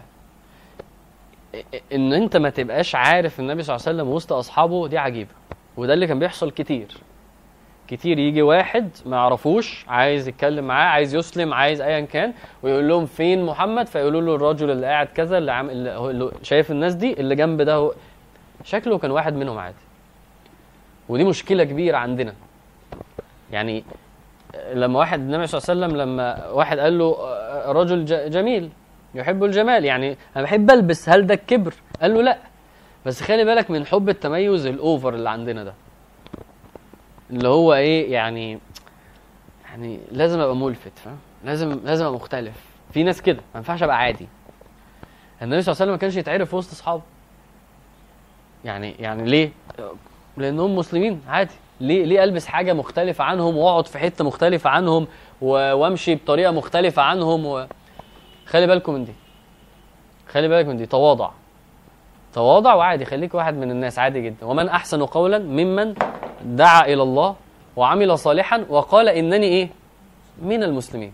ان انت ما تبقاش عارف النبي صلى الله عليه وسلم وسط اصحابه دي عجيبه وده اللي كان بيحصل كتير كتير يجي واحد ما يعرفوش عايز يتكلم معاه عايز يسلم عايز ايا كان ويقول لهم فين محمد فيقولوا له الرجل اللي قاعد كذا اللي, عم... اللي هو- اللي شايف الناس دي اللي جنب ده هو شكله كان واحد منهم عادي ودي مشكله كبيره عندنا يعني لما واحد النبي صلى الله عليه وسلم لما واحد قال له آه، رجل ج- جميل يحب الجمال يعني انا بحب البس هل ده الكبر قال له لا بس خلي بالك من حب التميز الاوفر اللي عندنا ده اللي هو ايه يعني يعني لازم ابقى ملفت فاهم لازم لازم ابقى مختلف في ناس كده ما ينفعش ابقى عادي النبي صلى الله عليه وسلم ما كانش يتعرف وسط اصحابه يعني يعني ليه لانهم مسلمين عادي ليه ليه البس حاجه مختلفه عنهم واقعد في حته مختلفه عنهم و- وامشي بطريقه مختلفه عنهم و... خلي بالكم من دي خلي بالك من دي تواضع تواضع وعادي خليك واحد من الناس عادي جدا ومن احسن قولا ممن دعا الى الله وعمل صالحا وقال انني ايه من المسلمين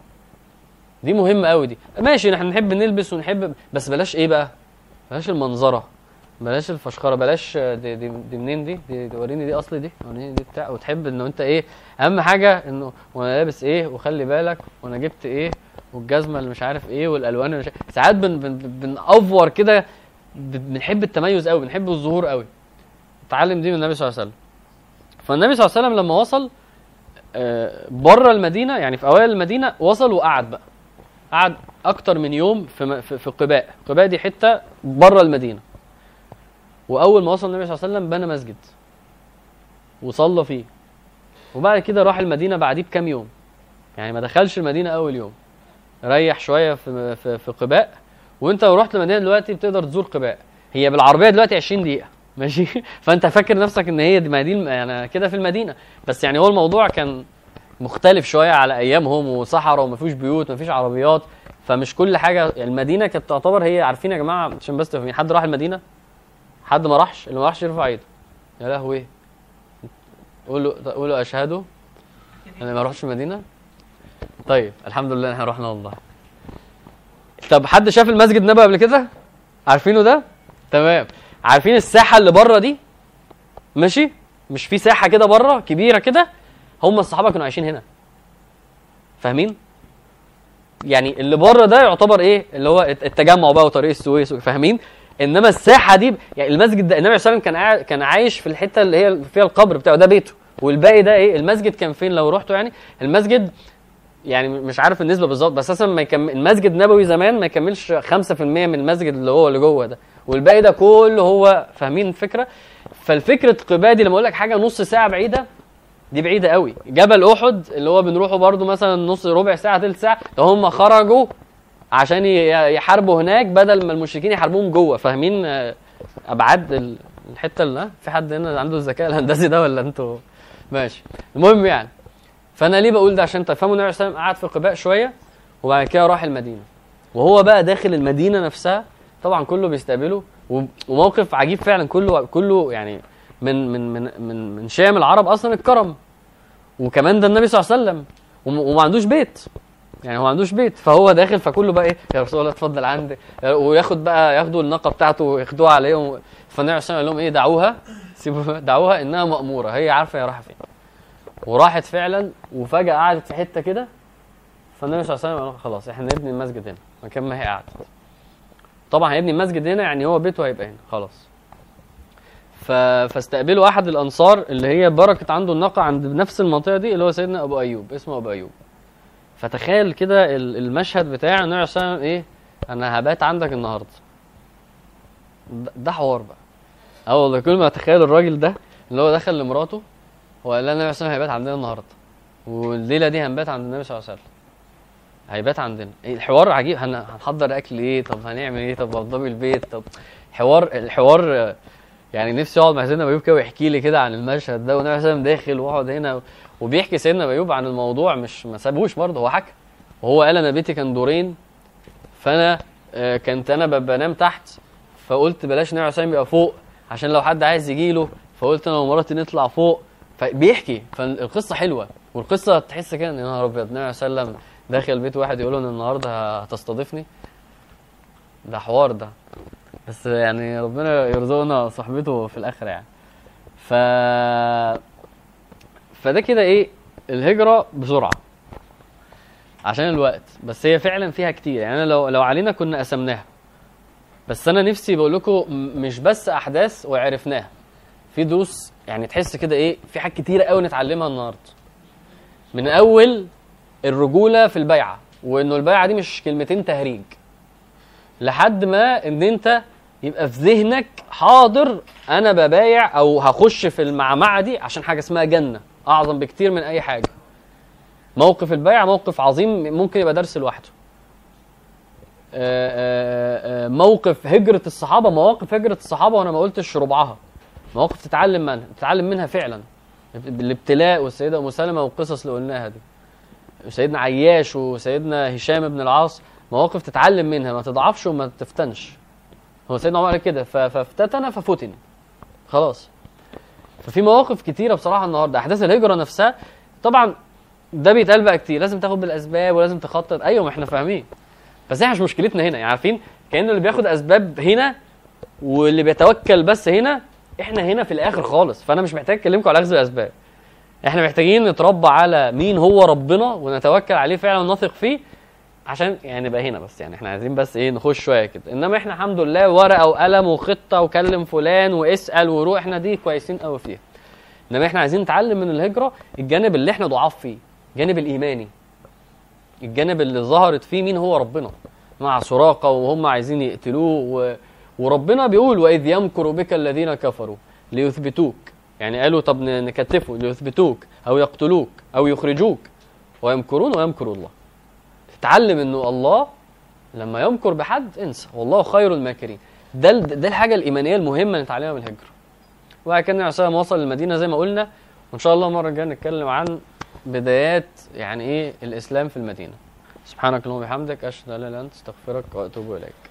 دي مهمه قوي دي ماشي احنا نحب نلبس ونحب بس بلاش ايه بقى بلاش المنظره بلاش الفشخره بلاش دي, دي, دي منين دي؟ دي, دي وريني دي اصلي دي وريني دي بتاع وتحب انه انت ايه اهم حاجه انه وانا لابس ايه وخلي بالك وانا جبت ايه والجزمه اللي مش عارف ايه والالوان اللي مش عارف. ساعات بن بن بنأفور كده ب- بنحب التميز قوي بنحب الظهور قوي اتعلم دي من النبي صلى الله عليه وسلم فالنبي صلى الله عليه وسلم لما وصل آه، بره المدينه يعني في اوائل المدينه وصل وقعد بقى قعد اكتر من يوم في م- في في قباء قباء دي حته بره المدينه واول ما وصل النبي صلى الله عليه وسلم بنى مسجد وصلى فيه وبعد كده راح المدينه بعديه بكام يوم يعني ما دخلش المدينه اول يوم ريح شويه في في, في قباء وانت لو رحت المدينه دلوقتي بتقدر تزور قباء هي بالعربيه دلوقتي 20 دقيقه ماشي فانت فاكر نفسك ان هي دي ما دي الم- يعني كده في المدينه بس يعني هو الموضوع كان مختلف شويه على ايامهم وصحراء وما فيش بيوت ما فيش عربيات فمش كل حاجه المدينه كانت تعتبر هي عارفين يا جماعه عشان بس تفهمين حد راح المدينه حد ما راحش اللي ما راحش يرفع ايده يا لهوي قولوا قولوا اشهدوا انا ما اروحش المدينه طيب الحمد لله احنا رحنا والله طب حد شاف المسجد النبوي قبل كده عارفينه ده تمام عارفين الساحه اللي بره دي ماشي مش في ساحه كده بره كبيره كده هم الصحابه كانوا عايشين هنا فاهمين يعني اللي بره ده يعتبر ايه اللي هو التجمع بقى وطريق السويس فاهمين انما الساحه دي يعني المسجد ده النبي صلى الله عليه وسلم كان قاعد كان عايش في الحته اللي هي فيها القبر بتاعه ده بيته والباقي ده ايه المسجد كان فين لو رحتوا يعني المسجد يعني مش عارف النسبه بالظبط بس اساسا ما يكمل المسجد النبوي زمان ما يكملش 5% من المسجد اللي هو اللي جوه ده والباقي ده كله هو فاهمين الفكره فالفكره قباء دي لما اقول لك حاجه نص ساعه بعيده دي بعيده قوي جبل احد اللي هو بنروحه برده مثلا نص ربع ساعه ثلث ساعه ده هم خرجوا عشان ي- يحاربوا هناك بدل ما المشركين يحاربوهم جوه فاهمين آه، ابعاد ال- الحته اللي ها؟ في حد هنا عنده الذكاء الهندسي ده ولا انتوا ماشي المهم يعني فانا ليه بقول ده عشان تفهموا النبي صلى الله عليه وسلم قعد في قباء شويه وبعد كده راح المدينه وهو بقى داخل المدينه نفسها طبعا كله بيستقبله و- وموقف عجيب فعلا كله كله يعني من من من من من شام العرب اصلا الكرم وكمان ده النبي صلى الله عليه وسلم وم- وما عندوش بيت يعني هو ما عندوش بيت فهو داخل فكله بقى ايه يا رسول الله اتفضل عندي وياخد بقى ياخدوا الناقه بتاعته وياخدوها عليهم فالنبي صلى الله عليه وسلم قال لهم ايه دعوها سيبوا دعوها انها ماموره هي عارفه هي رايحه فين وراحت فعلا وفجاه قعدت في حته كده فالنبي صلى الله عليه وسلم قال لهم خلاص احنا نبني المسجد هنا مكان ما هي قعدت طبعا هيبني المسجد هنا يعني هو بيته هيبقى هنا خلاص ف... فاستقبلوا احد الانصار اللي هي بركه عنده الناقه عند نفس المنطقه دي اللي هو سيدنا ابو ايوب اسمه ابو ايوب فتخيل كده ال- المشهد بتاع النبي صلى الله عليه وسلم ايه انا هبات عندك النهارده ده- ده حوار بقى اه والله كل ما اتخيل الراجل ده اللي هو دخل لمراته هو قال لها النبي صلى الله عليه وسلم هيبات عندنا النهارده والليله دي هنبات عند النبي صلى الله عليه وسلم هيبات عندنا إيه الحوار عجيب هن- هنحضر اكل ايه طب هنعمل ايه طب وضبي البيت طب حوار الحوار آه، يعني نفسي اقعد مع سيدنا ابو ايوب كده ويحكي لي كده عن المشهد ده والنبي صلى الله عليه وسلم داخل واقعد هنا وبيحكي سيدنا ابو ايوب عن الموضوع مش ما سابوش برضه هو حكى وهو قال انا بيتي كان دورين فانا آه، كنت انا ب- بنام تحت فقلت بلاش النبي عليه الصلاه والسلام يبقى فوق عشان لو حد عايز يجي له فقلت انا ومراتي نطلع فوق فبيحكي فالقصه حلوه والقصه تحس كده ان يا نهار ابيض النبي عليه الصلاه والسلام داخل بيت واحد يقول له ان النهارده هتستضيفني ده حوار ده بس يعني ربنا يرزقنا صحبته في الاخره يعني ف فده كده ايه الهجره بسرعه عشان الوقت بس هي فعلا فيها كتير يعني أنا لو لو علينا كنا قسمناها بس انا نفسي بقول لكم م- مش بس احداث وعرفناها في دروس يعني تحس كده ايه في حاجات كتيره قوي نتعلمها النهارده من اول الرجوله في البيعه وانه البيعه دي مش كلمتين تهريج لحد ما ان انت يبقى في ذهنك حاضر انا ببايع او هخش في المعمعه دي عشان حاجه اسمها جنه اعظم بكتير من اي حاجه موقف البيع موقف عظيم ممكن يبقى درس لوحده آه، آه، آه، موقف هجرة الصحابة مواقف هجرة الصحابة وأنا ما قلتش ربعها مواقف تتعلم منها تتعلم منها فعلا الابتلاء والسيدة أم سلمة والقصص اللي قلناها دي سيدنا عياش وسيدنا هشام بن العاص مواقف تتعلم منها ما تضعفش وما تفتنش هو سيدنا عمر قال كده ف- فافتتن ففتن خلاص ففي مواقف كتيرة بصراحة النهاردة أحداث الهجرة نفسها طبعا ده بيتقال بقى كتير لازم تاخد بالأسباب ولازم تخطط أيوه ما احنا فاهمين بس احنا مش مشكلتنا هنا يعني عارفين كأنه اللي بياخد أسباب هنا واللي بيتوكل بس هنا احنا هنا في الآخر خالص فأنا مش محتاج أكلمكم على أخذ الأسباب احنا محتاجين نتربى على مين هو ربنا ونتوكل عليه فعلا ونثق فيه عشان يعني نبقى هنا بس يعني احنا عايزين بس ايه نخش شويه كده انما احنا الحمد لله ورقه وقلم وخطه وكلم فلان واسال وروح احنا دي كويسين قوي فيها انما احنا عايزين نتعلم من الهجره الجانب اللي احنا ضعاف فيه الجانب الايماني الجانب اللي ظهرت فيه مين هو ربنا مع سراقه وهم عايزين يقتلوه و... وربنا بيقول واذ يمكر بك الذين كفروا ليثبتوك يعني قالوا طب ن- نكتفه ليثبتوك او يقتلوك او يخرجوك ويمكرون ويمكر الله تتعلم انه الله لما يمكر بحد انسى والله خير الماكرين ده ال- ده الحاجه الايمانيه المهمه نتعلمها من الهجره وبعد كده النبي صلى الله عليه وسلم وصل المدينه زي ما قلنا وان شاء الله المره الجايه نتكلم عن بدايات يعني ايه الاسلام في المدينه سبحانك اللهم وبحمدك اشهد ان لا اله الا انت استغفرك واتوب اليك